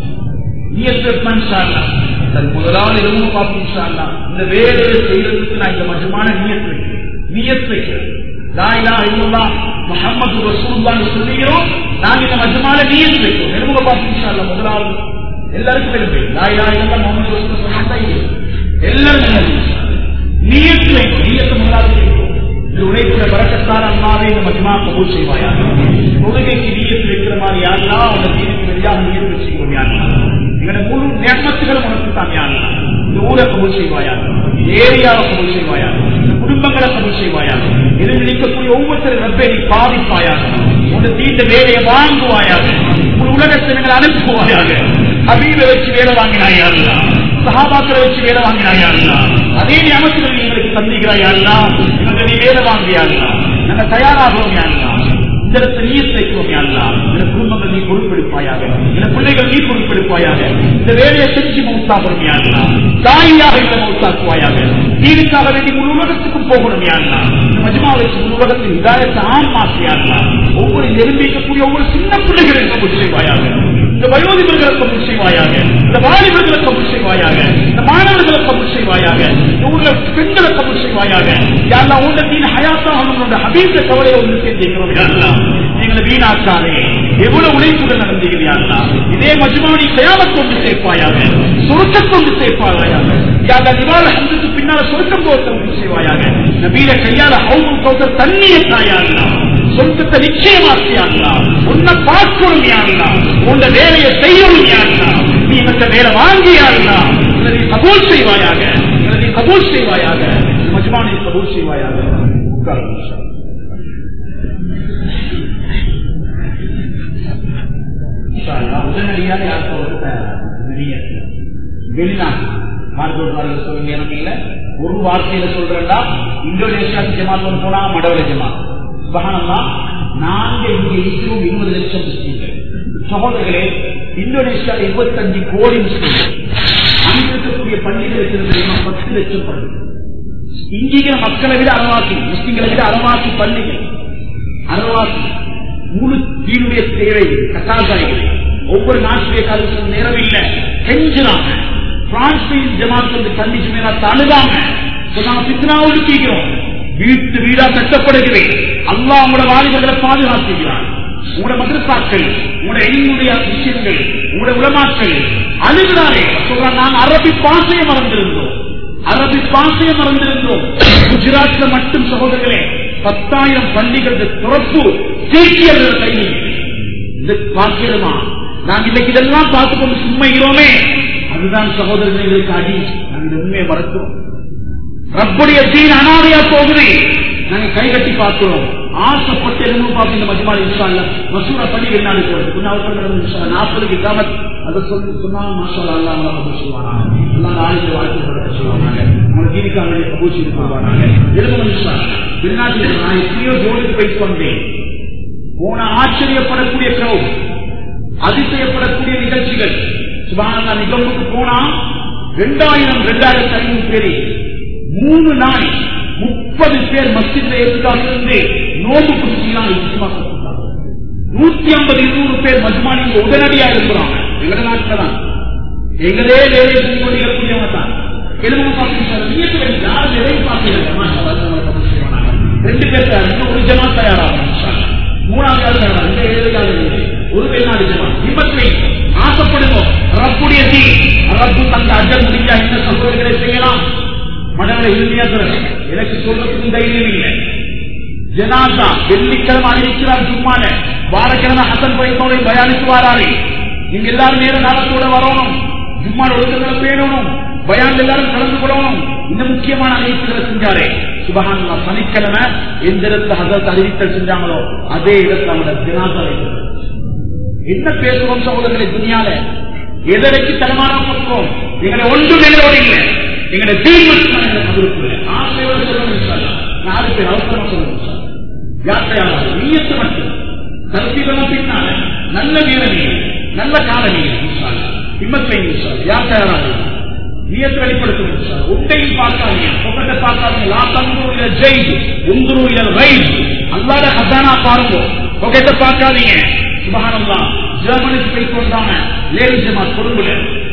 [SPEAKER 1] முதலாவது எதுவும் பார்ப்போம் இந்த வேலையை செய்யறதுக்கு நான் இந்த மஜமான நியத் வைக்கிறேன் நியத் வைக்கிறேன் லாயிலா இல்லா முகமது ரசூல்லான்னு சொல்லுகிறோம் நாங்க இந்த மஜமான நியத் வைக்கிறோம் எலும்புக பார்ப்போம் முதலாவது எல்லாருக்கும் விரும்பி லாயிலா இல்லா முகமது ரசூல் சொன்னா எல்லாரும் நியத் வைக்கும் நியத்தை முதலாவது வைக்கும் இது உழைப்புடைய வரக்கத்தால் அம்மாவே இந்த மஜ்மா கபூல் செய்வாயா தொழுகைக்கு நீயத்து வைக்கிற மாதிரி யாருலாம் அவங்க தீனுக்கு வெளியாக நீயத்து வச்சுக்கணும் யாருலாம் எங்களோட முழு நேர்மத்துகளும் உனக்கு தான் யாருலாம் இந்த ஊரை கபூல் செய்வாயா ஏரியாவை கபூல் செய்வாயா இந்த குடும்பங்களை கபூல் செய்வாயா இதில் நிற்கக்கூடிய ஒவ்வொருத்தரும் ரப்பை நீ பாதிப்பாயாக உங்க தீண்ட வேலையை வாங்குவாயாக உன் உலகத்தை நீங்கள் அனுப்புவாயாக அபீல வச்சு வேலை வாங்கினாயா சகாபாக்களை வச்சு வேலை வாங்கினாயா அதே நியமத்துகள் எங்களுக்கு சந்திக்கிறாயா எங்களுக்கு நீ வேலை வாங்கியா நாங்க தயாராகிறோம் யாருலா இந்த இடத்துல நீ வைக்கிறோம் யாருலா இந்த குடும்பங்கள் நீ பொறுப்பெடுப்பாயாக இந்த பிள்ளைகள் நீ பொறுப்பெடுப்பாயாக இந்த வேலையை செஞ்சு மௌத்தாகிறோம் யாருலா தாயாக இந்த மௌத்தாக்குவாயாக நீருக்காக வேண்டி முழு உலகத்துக்கும் போகணும் யாருலா இந்த மஜ்மா வச்சு முழு உலகத்தின் இதாயத்தை ஆண் மாற்றியாருலா ஒவ்வொரு நெரும்பிக்கக்கூடிய ஒவ்வொரு சின்ன பிள்ளைகளுக்கு கபூல் செய்வாயாக இந்த வயோதிபர்களை கபூல் செய்வாயாக இந்த வாலிபர்களை கபூல் செய்வாயாக இந்த மாணவர்களை கபூல் செய்வாயாக இந்த ஊர்ல பெண்களை கபூல் செய்வாயாக யாரெல்லாம் உண்ட தீன் ஹயாத்தாக ஹபீந்த கவலையை ஒன்று சேர்ந்திருக்கிறோம் யாரெல்லாம் எங்களை வீணாக்காதே எவ்வளவு உழைப்புகள் நடந்தீர்களா இதே மஜ்மானி கயாமத் கொண்டு சேர்ப்பாயாக சுருக்கம் கொண்டு சேர்ப்பாயாக யாரா நிவாரண ஹந்துக்கு பின்னால சுருக்கம் போர்த்தம் செய்வாயாக நபீர கையால ஹவுமும் கௌசர் தண்ணியை தாயாங்களா சொந்தத்தை நிச்சயமாக்கியாங்களா உன்னை பார்க்கணும் யாருனா உன்ன வேலையை செய்யணும் யாருனா நீ இந்த வேலை வாங்கியாருனா நீ கபூல் செய்வாயாக நீ கபூல் செய்வாயாக மஜ்மானை கபூல் செய்வாயாக உட்கார்ந்து உடனடியாக வெளிநாட்டு மார்க்கோட்பாடுகள் சொல்லுங்க எனக்கு இல்ல ஒரு வார்த்தையில சொல்றேன்டா இந்தோனேஷியா ஜமாத் போனா மடவரை ஜமாத் சுபகானம்மா நாங்க இங்க இருக்கிறோம் இருபது லட்சம் முஸ்லீம்கள் சகோதரர்களே இந்தோனேஷியா இருபத்தஞ்சு கோடி முஸ்லீம்கள் அங்க இருக்கக்கூடிய பள்ளிகள் இருக்கிறது பத்து லட்சம் பள்ளி இங்கிற மக்களை விட அறவாசி முஸ்லீம்களை விட அறவாசி பள்ளிகள் அறவாசி முழு தீனுடைய தேவை கட்டாசாரிகள் ஒவ்வொரு நாட்டுடைய கருத்து நேரமில்லை கெஞ்சினாங்க பிரான்சின் ஜமாத் வந்து கண்டிச்சு மேலா தழுவாங்க நாங்க பித்னா ஒழுக்கிக்கிறோம் வீட்டு வீடா கட்டப்படுகிறேன் அல்லா உங்களோட வாலிபர்களை பாதுகாத்துகிறார் உங்களோட மதரசாக்கள் உங்களோட எண்ணுடைய விஷயங்கள் உங்களோட உலமாக்கள் அழுகிறாரே சொல்றாங்க நாங்க அரபி பாசையை மறந்திருந்தோம் அரபி பாசையை மறந்திருந்தோம் குஜராத்ல மட்டும் சகோதரர்களே பத்தாயிரம் பள்ளிகள் துறப்பு சீக்கியர்கள் கையில் இது பாக்கியமா நாங்க இன்னைக்கு இதெல்லாம் பார்த்து கொண்டு சும்மைகிறோமே அதுதான் சகோதரர்களுக்கு அடி நாங்கள் உண்மையை மறக்கிறோம் ரப்புடைய தீன் அனாதையா போகுது நாங்க கை கட்டி பார்க்கிறோம் ஆசைப்பட்டு எதுவும் பார்த்து இந்த மஜ்மா இன்ஷா இல்ல மசூரா பண்ணி வெளிநாடு போறது கொஞ்சம் அவசரம் நாற்பது கிராமத் அதை சொல்லி சொன்னா மாஷா அல்லா அல்லா சொல்லுவாங்க எல்லாம் நாளைக்கு வாழ்க்கை சொல்லுவாங்க நம்ம தீனிக்காக கபூச்சி போவாங்க எதுவும் நிமிஷம் வெளிநாட்டில் நான் எத்தனையோ ஜோடிக்கு போயிட்டு வந்தேன் போன ஆச்சரியப்படக்கூடிய கிரௌட் அதிசயப்படக்கூடிய நிகழ்ச்சிகள் சுபானந்தா நிகழ்வுக்கு போனா ரெண்டாயிரம் ரெண்டாயிரத்தி ஐநூறு பேரு மூணு நாள் முப்பது பேர் மஸ்ஜித்ல இருந்து நோம்பு குடிச்சீங்கன்னா நூத்தி ஐம்பது இருநூறு பேர் மஜ்மானி உடனடியா இருக்கிறாங்க எங்கட நாட்டில தான் எங்களே வேலை செஞ்சு கொண்டிருக்கக்கூடியவங்க தான் ரெண்டு பேர் ஒரு ஜமா தயாராகும் மூணாவது தயாராக ஏழாவது ஒரு வெளிநாடு ஜமா விபத்தை ஆசைப்படுவோம் ரப்புடைய தீ ரப்பு தந்த அஜல் முடிஞ்சா இந்த சகோதரர்களை செய்யலாம் மனங்களை இறுதியா எனக்கு சொல்றதுக்கும் தைரியம் இல்லை ஜனாதா வெள்ளிக்கிழமை அறிவிக்கிறார் சும்மால வாரக்கிழமை ஹசன் பையனோட பயானித்து வாராரு நீங்க எல்லாரும் நேர காலத்தோட வரணும் சும்மா ஒழுக்கங்களை பேணணும் பயான் எல்லாரும் கலந்து கொள்ளணும் இந்த முக்கியமான அறிவிப்புகளை செஞ்சாரே சுபகான சனிக்கிழமை எந்த இடத்துல ஹசரத் அறிவித்தல் செஞ்சாங்களோ அதே இடத்துல அவங்களோட ஜனாதா என்ன பேசுவோம் சகோதரர்களை துணியால எதை வச்சு தரமானம் பண்றோம் எங்களை ஒன்றும் எங்களோட இல்லை எங்களை தீ மட்டும் எங்களை மதுரத்தில் ஆசையோடு சொல்லணும் நாலு பேர் அவசரமா சொல்லணும் யாத்திரையாளர் நீயத்து மட்டும் கருத்திகளும் பின்னால நல்ல வீர நீர் நல்ல கால நீர் இம்மத்தை யாத்திரையாளர் நியத்தை வெளிப்படுத்தணும் சார் உண்டையும் பார்க்காதீங்க பொக்கத்தை பார்க்காதீங்க லா தங்குருல ஜெய் உங்குருல ரைட் அல்லாத ஹசானா பாருங்க பொக்கத்தை பார்க்காதீங்க சுபகானந்தா ஜெர்மனுக்கு போய் கொண்டாங்க லேடி ஜமாத் கொடுங்கல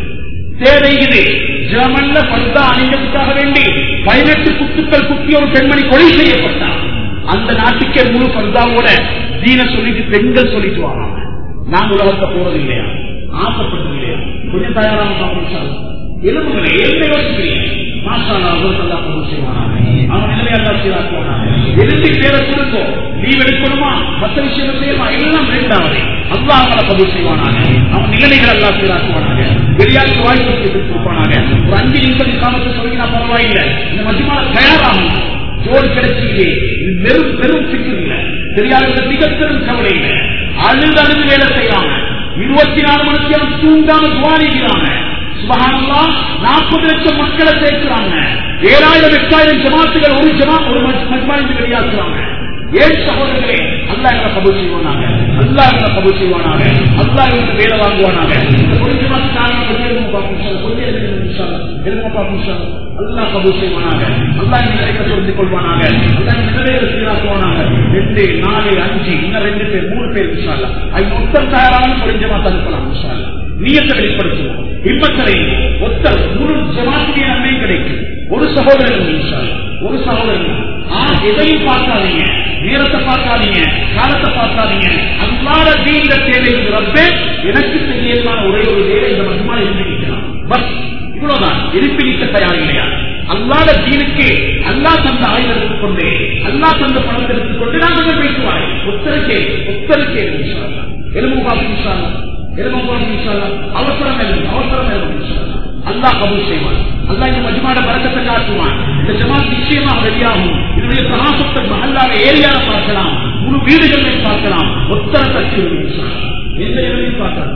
[SPEAKER 1] தேவை இது ஜெர்மன்ல பர்தா அணிந்ததுக்காக வேண்டி பதினெட்டு குத்துக்கள் குத்தி ஒரு பெண்மணி கொலை செய்யப்பட்டார் அந்த நாட்டுக்கே முழு பர்தாவோட தீன சொல்லிட்டு பெண்கள் சொல்லிட்டு வராங்க நான் உலகத்தை போறது இல்லையா ஆசைப்பட்டது இல்லையா கொஞ்சம் தயாராக பார்க்கணும் எலும்புகளை என்ன யோசிக்கிறீங்க மாசாலா அவர்கள் கபூல் செய்வானாங்க அவன் நிலையாளா சீராக்குவானாங்க எழுதி பேரை கொடுக்கும் லீவ் எடுக்கணுமா மற்ற விஷயம் செய்யணுமா எல்லாம் ரெண்டாவது அல்லா அவனை கபூல் செய்வானாங்க அவன் நிலைமைகள் எல்லாம் சீராக்குவானாங்க வெளியாட்டு வாய்ப்பு செய்து கொடுப்பானாங்க ஒரு அஞ்சு நிமிஷம் காலத்தை சொல்லினா பரவாயில்லை இந்த மதியமான தயாராகும் ஜோடி கிடைச்சிருக்கு இது வெறும் பெரும் சிக்கல் இல்லை தெரியாத மிக பெரும் கவலை இல்லை அழுது அழுது வேலை செய்யறாங்க இருபத்தி நாலு மணிக்கு அவன் தூங்காம துவாரிக்கிறாங்க சுபகானல்லா நாற்பது லட்சம் மக்களை சேர்க்கிறாங்க ஏழாயிரம் எட்டாயிரம் ஜமாத்துகள் ஒரு ஜமா ஒரு மஜ்மாயிருந்து வெளியாக்குறாங்க ஏன் சகோதரர்களே அல்லா எங்களை கபூல் செய்வானாங்க அல்லா எங்களை கபூல் செய்வானாங்க அல்லா எங்களுக்கு வேலை வாங்குவானாங்க இந்த கொஞ்சம் காரணம் கொஞ்சம் பார்ப்போம் கொஞ்சம் எதுவும் பார்ப்போம் அல்லா கபூல் செய்வானாங்க அல்லா எங்க நிலைக்க தெரிந்து கொள்வானாங்க அல்லா எங்க நிலையை சீராக்குவானாங்க ரெண்டு நாலு அஞ்சு இன்னும் ரெண்டு பேர் மூணு பேர் விஷாலா அது மொத்தம் தயாரான கொஞ்சமா தடுக்கலாம் விஷாலா நீயத்தை வெளிப்படுத்துவோம் இம்மக்களை ஒத்தல் முழு ஜமாத்துடைய நன்மை கிடைக்கும் ஒரு சகோதரன் விஷாலா ஒரு சகோதரன் எதையும் பார்க்காதீங்க நேரத்தை பார்க்காதீங்க காலத்தை பார்க்காதீங்க அல்லாத தீங்க தேவை ரப்பே எனக்கு செய்யமான ஒரே ஒரு வேலை இந்த மகமான இருந்திருக்கிறான் பஸ் இவ்வளவுதான் எழுப்பி நிற்க தயார் இல்லையா அல்லாத தீனுக்கு அல்லா தந்த ஆயுதத்தை கொண்டு அல்லா தந்த பணத்தை எடுத்துக்கொண்டு நான் கொஞ்சம் பேசுவாய் ஒத்தருக்கே ஒத்தருக்கே எலும்பு பார்த்து எலும்பு பார்த்து அவசரம் எழுதும் அவசரம் எழுதும் அல்லா கபூல் செய்வான் அல்லா இந்த மஜ்மாட பறக்கத்தை காட்டுவான் இந்த ஜமாத் நிச்சயமாக வெளியாகும் இதனுடைய பிரகாசத்தை அல்லாத ஏரியால பார்க்கலாம் முழு வீடுகளை பார்க்கலாம் ஒத்தர தச்சு எந்த இடத்தையும் பார்க்கலாம்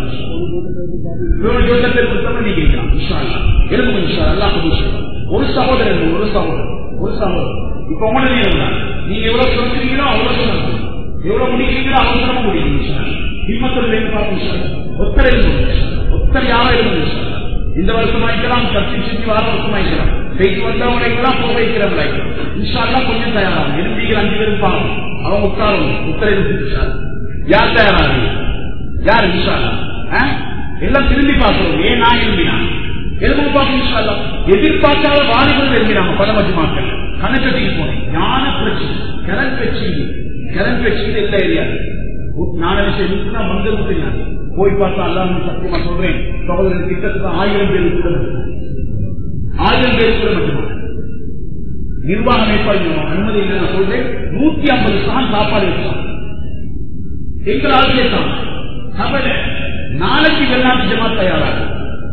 [SPEAKER 1] ஒரு சகோதரன் ஒரு சகோதரன் ஒரு சகோதரன் இப்ப உங்களே இருந்தாங்க நீங்க எவ்வளவு சொல்றீங்களோ அவ்வளவு சொல்லணும் எவ்வளவு முடிக்கிறீங்களோ அவசரமா முடியும் ஹிம்மத்தில் பார்த்து ஒத்தரை ஒத்தர் யாரும் இருந்தது இந்த வருஷம் வாங்கிக்கலாம் சத்தி சுத்தி வார வருஷம் வாங்கிக்கலாம் பேச்சு வந்தவங்க வைக்கலாம் போக வைக்கிறவங்க இன்ஷால்லாம் கொஞ்சம் தயாராகும் எழுப்பீங்க அஞ்சு பேரும் பாவம் அவங்க உட்காரும் உத்தரவு யார் தயாராகு யார் இன்ஷால்லா எல்லாம் திரும்பி பார்க்கிறோம் ஏன் நான் எழுப்பினான் எலும்பு பார்க்க இன்ஷால்லா எதிர்பார்க்காத வாலிபர்கள் எழுப்பினாங்க பல மஜ்மாக்கள் கணக்கட்டிக்கு போனேன் ஞான பிரச்சனை கரண்ட் பிரச்சனை கரண்ட் பிரச்சனை எல்லா ஏரியா நாலு விஷயம் தான் மந்திரம் தெரியாது போய் பார்த்தா அல்லாம சத்தியமா சொல்றேன் சகோதரன் கிட்டத்தட்ட ஆயிரம் பேர் கூட ஆயிரம் பேர் கூட மட்டுமா நிர்வாக மேற்பாடு அனுமதி இல்லை நான் சொல்றேன் நூத்தி ஐம்பது தான் சாப்பாடு வச்சான் எங்கள் ஆளுநர் தான் சபையில நாளைக்கு வெளிநாட்டு ஜமா தயாராகும்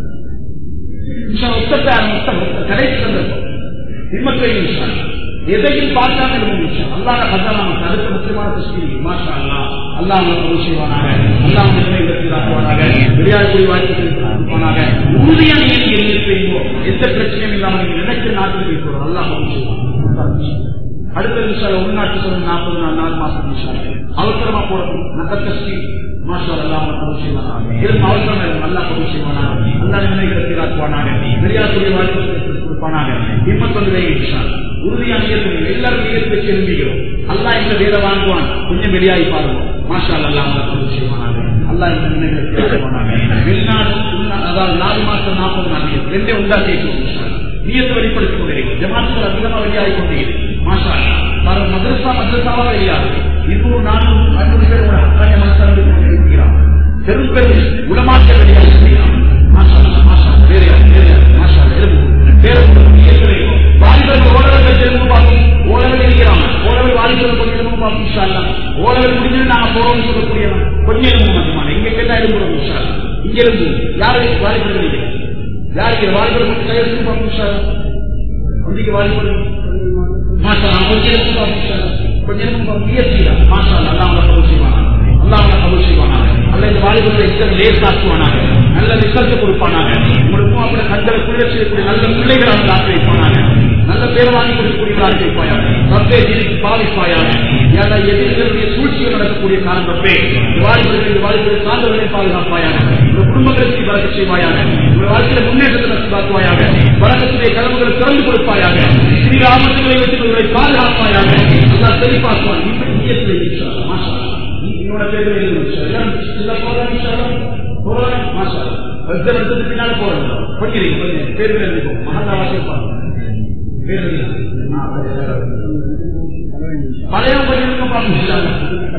[SPEAKER 1] கடைசி சந்தர்ப்பம் நிம்மத்துவை நிமிஷம் எதையும் பார்க்காம இருக்கும் அல்லாத கதாநாம அடுத்த முக்கியமான திருஷ்டி மாஷா அல்லா அல்லாஹ் கபூல் செய்வானாக அல்லாஹ் நிறைவேற்றுவானாக விளையாட்டு வாய்ப்பு உறுதியான நீங்க எங்க செய்வோம் எந்த பிரச்சனையும் இல்லாம நீங்க நினைச்ச நாட்டில் இருக்கிறோம் அல்லாஹ் கபூல் செய்வாங்க அடுத்த நிமிஷம் உள்நாட்டு சொல்லும் நாற்பது நாள் நாலு மாசம் நிமிஷம் அவசரமா போடணும் நகத்தஸ்தி மாஷா அல்லாஹ் கபூல் செய்வானாக இருந்து அவசரம் இருக்கும் அல்லாஹ் கபூல் செய்வானாக அல்லாஹ் நினைக்கிற சீராக்குவானாக விளையாட்டு வாய்ப்பு கொடுப்பானாக இம்மத்தொண்டு இன்ஷா உறுதியான இயற்கை எல்லாரும் இயற்கை திரும்பிக்கிறோம் அல்லா இந்த வேலை வாங்குவான் கொஞ்சம் வெளியாகி பாருங்க மாஷா அல்லா அவங்க செய்வானாங்க அல்லா இந்த நினைவு வெளிநாடு அதாவது நாலு மாசம் நாற்பது நாள் ரெண்டே உண்டா கேட்கும் நீயத்தை வெளிப்படுத்திக் கொண்டிருக்கும் ஜமாத்துகள் அதிகமா வெளியாகி கொண்டிருக்கிறது மாஷா பாருங்க மதரசா மதரசாவா வெளியாது இன்னொரு நானூறு ஐநூறு பேர் கூட அத்தாய மனசாக இருக்கிறான் பெரும் பெரும் உடமாற்ற வெளியாக செய்யலாம் மாஷா மாஷா வேற வேற மாஷா வேறு வாலிபர்கள் ஓடவர்கள் திரும்ப பார்க்கும் ஓடவில் இருக்கிறாங்க ஓடவில் வாலிபர்கள் கொஞ்சம் திரும்ப பார்க்கும் இன்ஷால்லா ஓடவில் முடிஞ்சது நாங்க போறோம்னு சொல்லக்கூடியவன் கொஞ்சம் எழுந்து மட்டுமான இங்க கேட்டா எழுந்துறோம் இன்ஷால்லா இங்க இருந்து யாரு வாலிபர்கள் இல்லை யாருக்கு வாலிபர்கள் கொஞ்சம் கையெழுத்து பார்க்கும் இன்ஷால்லா கொஞ்சம் வாலிபர்கள் மாஷா கொஞ்சம் எழுந்து பார்க்கும் இன்ஷால்லா கொஞ்சம் எழுந்து பார்க்கும் முயற்சி தான் மாஷா அல்லா அவங்க கபூல் செய்வாங்க அல்லா அவங்க கபூல் செய்வாங்க அல்ல இந்த வாலிபர்களை எக்ஸாம் லேஸ் ஆக்குவானாங்க நல்ல ரிசல்ட் கொடுப்பானாங்க உங்களுக்கும் அப்படி கண்களை குளிர செய்யக்கூடிய நல்ல பிள்ளைகள் அவங்க ஆக்கி வைப்பானாங்க நல்ல பேர் வாங்கி கொடுக்கக்கூடிய ஆக்கி வைப்பாயாக ரப்பே திருக்கு பாவிப்பாயாக ஏன்னா எதிர்களுடைய சூழ்ச்சிகள் நடக்க
[SPEAKER 2] இருக்கக்கூடிய காரணப்பே வாலிபர்கள் இந்த வாலிபர்கள் சார்ந்தவர்களை பாதுகாப்பாயாக இந்த குடும்பங்களுக்கு வழக்கு செய்வாயாக உங்கள் வாழ்க்கையில முன்னேற்றத்தை நசுவாக்குவாயாக வழக்கத்துடைய கதவுகளை திறந்து கொடுப்பாயாக சிறிய ஆபத்துகளை வைத்து உங்களை பாதுகாப்பாயாக நல்லா தெளிப்பாக்குவான் இப்படி இயற்கை இன்ஷால்லா, மாஷா அல்லாஹ். நீ என்னோட பேர்கள் எழுதுங்க எல்லாம் சில போறோம் இன்ஷால்லா. போறோம் மாஷா அல்லாஹ். வருஷம் வருஷத்துக்கு பின்னால போறோம் கொஞ்சம் கொஞ்சம் பேர்கள் எழுதிப்போம் மகந்தாவாசி பேர்கள் ஆ, பழைய கொஞ்சம் பார்க்க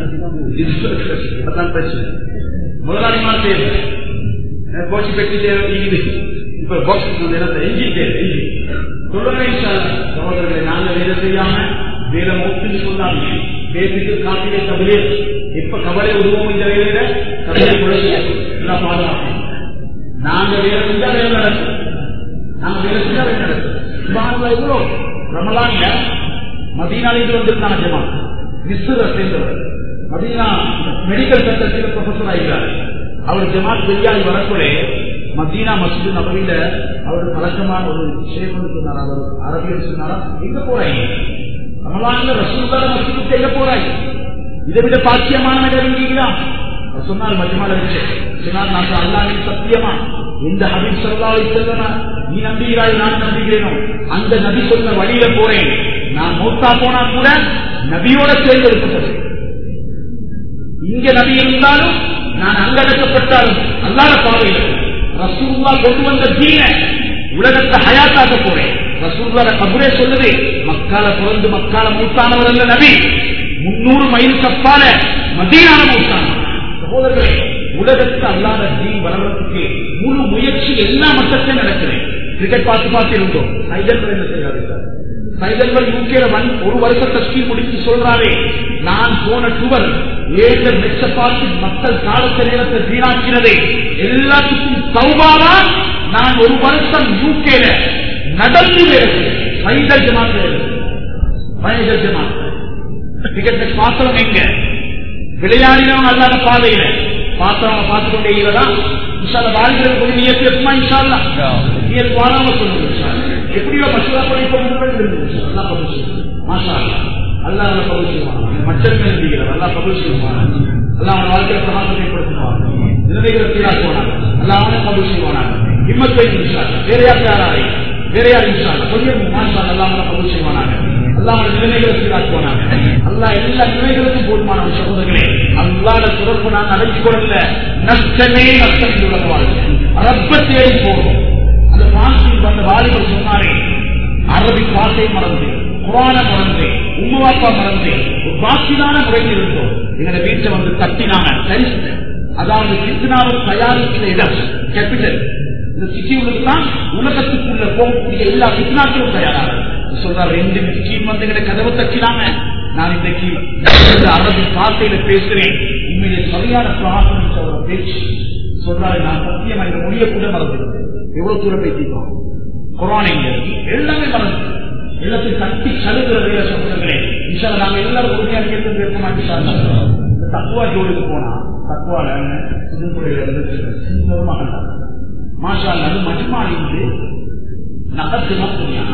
[SPEAKER 2] அதான் பிரச்சனை முதலாளிமார் தேவை கோச்சி பெட்டி தேவை இது இப்ப பாக்ஸ் என்ஜின் தேவை என்ஜின் சொல்லுங்க சகோதரர்களை நாங்க வேலை செய்யாம வேலை மூத்துன்னு சொன்னாங்க பேசிட்டு காப்பிலே கவலை எப்ப கவலை உருவம் இந்த வேலையில கவலை குழந்தை எல்லாம் பாதுகாப்பு நாங்க வேலை செஞ்சா வேலை நடக்கும் நாங்க வேலை செஞ்சா வேலை நடக்கும் சுபானுல்லா எவ்வளோ ரமலான்ல மதீனாலிருந்து வந்திருந்தாங்க ஜமா மிஸ்ர சேர்ந்தவர் மதீனா மெடிக்கல் சென்டர்ஸில் ப்ரொஃபஸர் ஆகிறார் அவர் ஜமாத் வெளியாகி வரக்குள்ளே மதீனா மசூது நபவியில அவர் வழக்கமான ஒரு விஷயம் சொன்னார் அவர் அரபியல் சொன்னாரா எங்க போறாங்க ரமலான்ல ரசூல்லால மசூதுக்கு எங்க போறாங்க இதை விட பாக்கியமான இடம் இருக்கீங்களா அவர் சொன்னார் மஜ்மால வச்சு சொன்னார் நான் அல்லாஹின் சத்தியமா இந்த ஹபீப் சல்லாவை செல்லனா நீ நம்புகிறாய் நான் நம்புகிறேனோ அந்த நபி சொன்ன வழியில போறேன் நான் மூத்தா போனா கூட நபியோட சேர்ந்து இருப்பது இங்க நபி இருந்தாலும் நான் அங்கடக்கப்பட்டாலும் அல்லாத பாதையில் ரசூல்லா கொண்டு வந்த தீன உலகத்தை ஹயாத்தாக்க போறேன் ரசூல்லா கபுரே சொல்லுது மக்கால பிறந்து மக்கால மூத்தானவர் அல்ல நபி முன்னூறு மைல் கப்பால மதீனான மூத்தானவர் சகோதரர்களே உலகத்து அல்லாத தீன் வளர்றதுக்கு முழு முயற்சி எல்லா மட்டத்திலும் நடக்கிறேன் கிரிக்கெட் பார்த்து பார்த்து இருந்தோம் சைதன்வர் என்ன செய்யாது சைதன்வர் யூகேல ஒரு வருஷம் டஸ்டி முடிச்சு சொல்றாரே நான் போன டுவர் ஏழு மெச்ச பார்த்து மக்கள் காலத்த நேரத்தை வீணாக்கினதே எல்லாத்துக்கும் சௌபாவா நான் ஒரு வருஷம் யூகேல நடந்து வேறு சைதல் ஜமாத் பயங்கர் ஜமாத் கிரிக்கெட் மேட்ச் பார்த்தவங்க எங்க விளையாடினவங்க அல்லாத பாதையில பார்த்தவங்க பார்த்து கொண்டே இருக்கிறதா இன்ஷால்ல வாழ்கிறது கொஞ்சம் நியத்து எப்பமா இன்ஷால்லா நியத்து வாழாம சொல்லுங்க இன்ஷால்லா. எப்படியோ மசூதா பண்ணி போட்டு நல்லா பகுதி மாஷா அல்லா நல்ல பகுதி மச்சமே நம்பிக்கிறார் அல்லா பகுதி செய்வானா அல்லா அவன் வாழ்க்கையில பிரகாசத்தை ஏற்படுத்தினார் நிலைமைகளை சீராக்குவானா அல்லா அவனை பகுதி செய்வானா இம்மத்தை இன்ஷால்லா வேற யார் யாராரை வேற யார் இன்ஷால்லா கொஞ்சம் மாஷா அல்லா அவனை பகுதி செய்வானாங்க அல்லா அவன் நிலைமைகளை சீராக்குவானாங்க அல்லா எல்லா நிலைகளுக்கும் போதுமான சகோதரர்களே அல்லாத தொடர்பு நான் அடைஞ்சு கொள்ள நஷ்டமே நஷ்டம் என்று உலக வாழ்க்கை ரப்ப தேடி போகும் அந்த பிரான்சில் வந்த வாலிபர் சொன்னாரே அரபி பாட்டை மறந்து குரான மறந்து உம்மாப்பா மறந்து ஒரு பாக்கிதான முறையில் இருந்தோம் எங்களை வீட்டை வந்து தட்டினாங்க தரிசன அதாவது சித்தனாவை தயாரிக்கிற இடம் கேபிட்டல் இந்த சிட்டி தான் உலகத்துக்குள்ள போகக்கூடிய எல்லா சித்தனாக்களும் தயாராக சொல்றாரு ரெண்டு மிஸ்கீம் வந்து எங்களை கதவை தட்டினாங்க நான் இன்றைக்கு இந்த அரபி வார்த்தையில பேசுறேன் உண்மையிலே சரியான பிரார்த்தனை சொல்ற பேச்சு சொல்றாரு நான் சத்தியமா இந்த மொழியை கூட மறந்து எவ்வளவு தூரம் பேசிட்டோம் குரானிங்க எல்லாமே மறந்து எல்லாத்தையும் தட்டி சலுகிறதையில சொல்றேன் இன்ஷா நாங்க எல்லாரும் உறுதியாக கேட்டு இருக்க மாட்டேன் தக்குவா ஜோடுக்கு போனா தக்குவால சின்னமாக மாஷா அது மஜ்மாலிந்து நகர்த்துமா புரியானா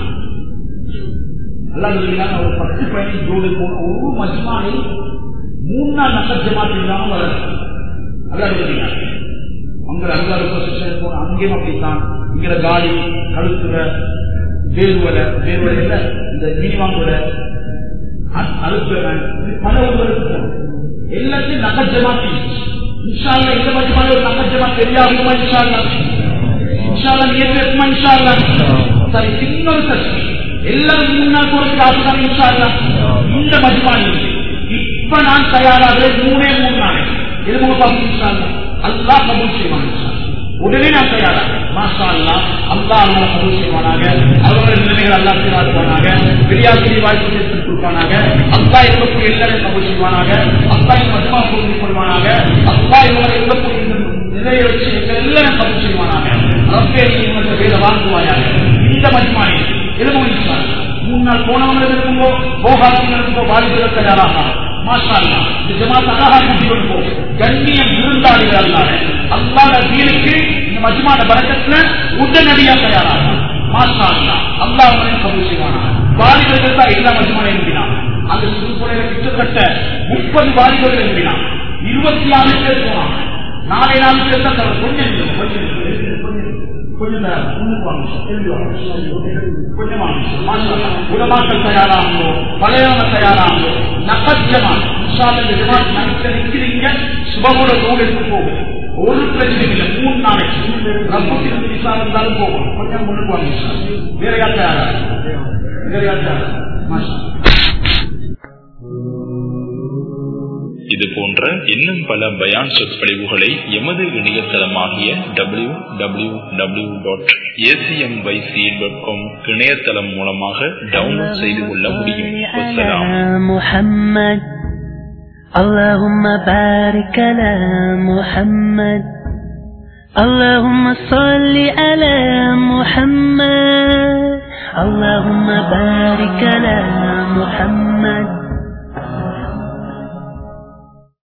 [SPEAKER 2] அல்லாஹ் ஒரு பத்து பதினஞ்சு ஜோடு போன ஒரு மஜ்மானில் மூணு நாள் நகர் ஜமாத் இல்லாம வளரும் அல்லாஹ் அங்க அல்லாஹ் பொசிஷன் போன அங்கேயும் அப்படித்தான் இங்கிற காலி கழுத்துற வேர்வலை வேர்வலை இல்ல இந்த மீனிவாங்கோட அழுத்துறவன் பல ஊர்களுக்கு போகணும் எல்லாத்தையும் நகர் ஜமாத்தி இன்ஷால்லா இந்த மஜ்மால ஒரு நகர் ஜமாத் தெரியாகுமா இன்ஷால்லா இன்ஷால்லா நீ இருக்குமா இன்ஷால்லா சரி இன்னொரு சக்தி எல்லாரும் முன்னாள் போறதுக்கு ஆசைதான் இன்ஷால்லா இந்த மஜ்மானி இப்ப நான் தயாராக மூணே மூணு நாளை இது மூணு பார்த்து இன்ஷால்லா அல்லாஹ் கபூல் செய்வான் இன்ஷால்லா. உடனே நான் தயாராக மாஷா அல்லா அல்லா அல்லா கபூல் செய்வானாக அவர்களுடைய நிலைமைகள் அல்லா சீராக்குவானாக வெளியாசிரி வாய்ப்பு சேர்த்து கொடுப்பானாக அல்லா இருக்கக்கூடிய எல்லாரையும் கபூல் செய்வானாக அல்லா இந்த மஜ்மா பொருந்தி கொள்வானாக அல்லா இவங்களை இருக்கக்கூடிய இந்த நிலையை வச்சு எங்கள் எல்லாரும் கபூல் செய்வானாக ரப்பே நீ இவங்க வேலை வாங்குவாயாக இந்த மஜ்மானி எதுவும் மூணு நாள் போனவங்க இருக்கும்போ போகாதவங்க இருக்கும்போ வாலிபுர தயாராக மாஷா அல்லா இந்த ஜமாத் அழகா கூட்டிக் போ கண்ணியம் விருந்தாளிகள் அல்லாத அல்லாத தீனுக்கு இந்த மஜ்மான பறக்கத்துல உடனடியா தயாராக மாஷா அல்லா அல்லா அவனையும் கபூல் செய்வானா வாலிபர்கள் தான் எல்லா மஜ்மான எழுப்பினான் அந்த சுற்றுப்புறையில கிட்டத்தட்ட முப்பது வாலிபர்கள் எழுப்பினான் இருபத்தி ஆறு பேர் போனான் நாளை நாலு பேர் தான் தவிர கொஞ்சம் இல்லை, கொஞ்சம் இல்லை, கொஞ்சம் இல்லை. கொஞ்சம் தர, முன்னுக்கு வாங்க சார், எழுதி வாங்க சார். கொஞ்சம் வாங்க சார். மாஷா அல்லாஹ். உலமாக்கள் தயாராகோ பழையவங்க தயாராகோ நகஜமா இன்ஷால்ல இந்த ஜமாத் நடிக்க நிற்கிறீங்க சுபகோட நூல் எடுத்து போகும் ஒரு பிரச்சனை இல்லை மூணு நாளைக்கு ரப்பத்திற்கு விசா இருந்தாலும் போகும் கொஞ்சம் முன்னுக்கு வாங்க சார். வேற யார் தயாரா வேற யார் தயாரா மாஷா அல்லாஹ்.
[SPEAKER 3] இது போன்ற இன்னும் பல பயான் சொற்பொழிவுகளை எமது இணையதளமாகிய W W W dot ACMYC dot com இணையதளம் மூலமாக டவுன்லோட் செய்து கொள்ள முடியும் வசலாம்
[SPEAKER 4] على محمد اللهم بارك على محمد اللهم صل على محمد اللهم بارك على محمد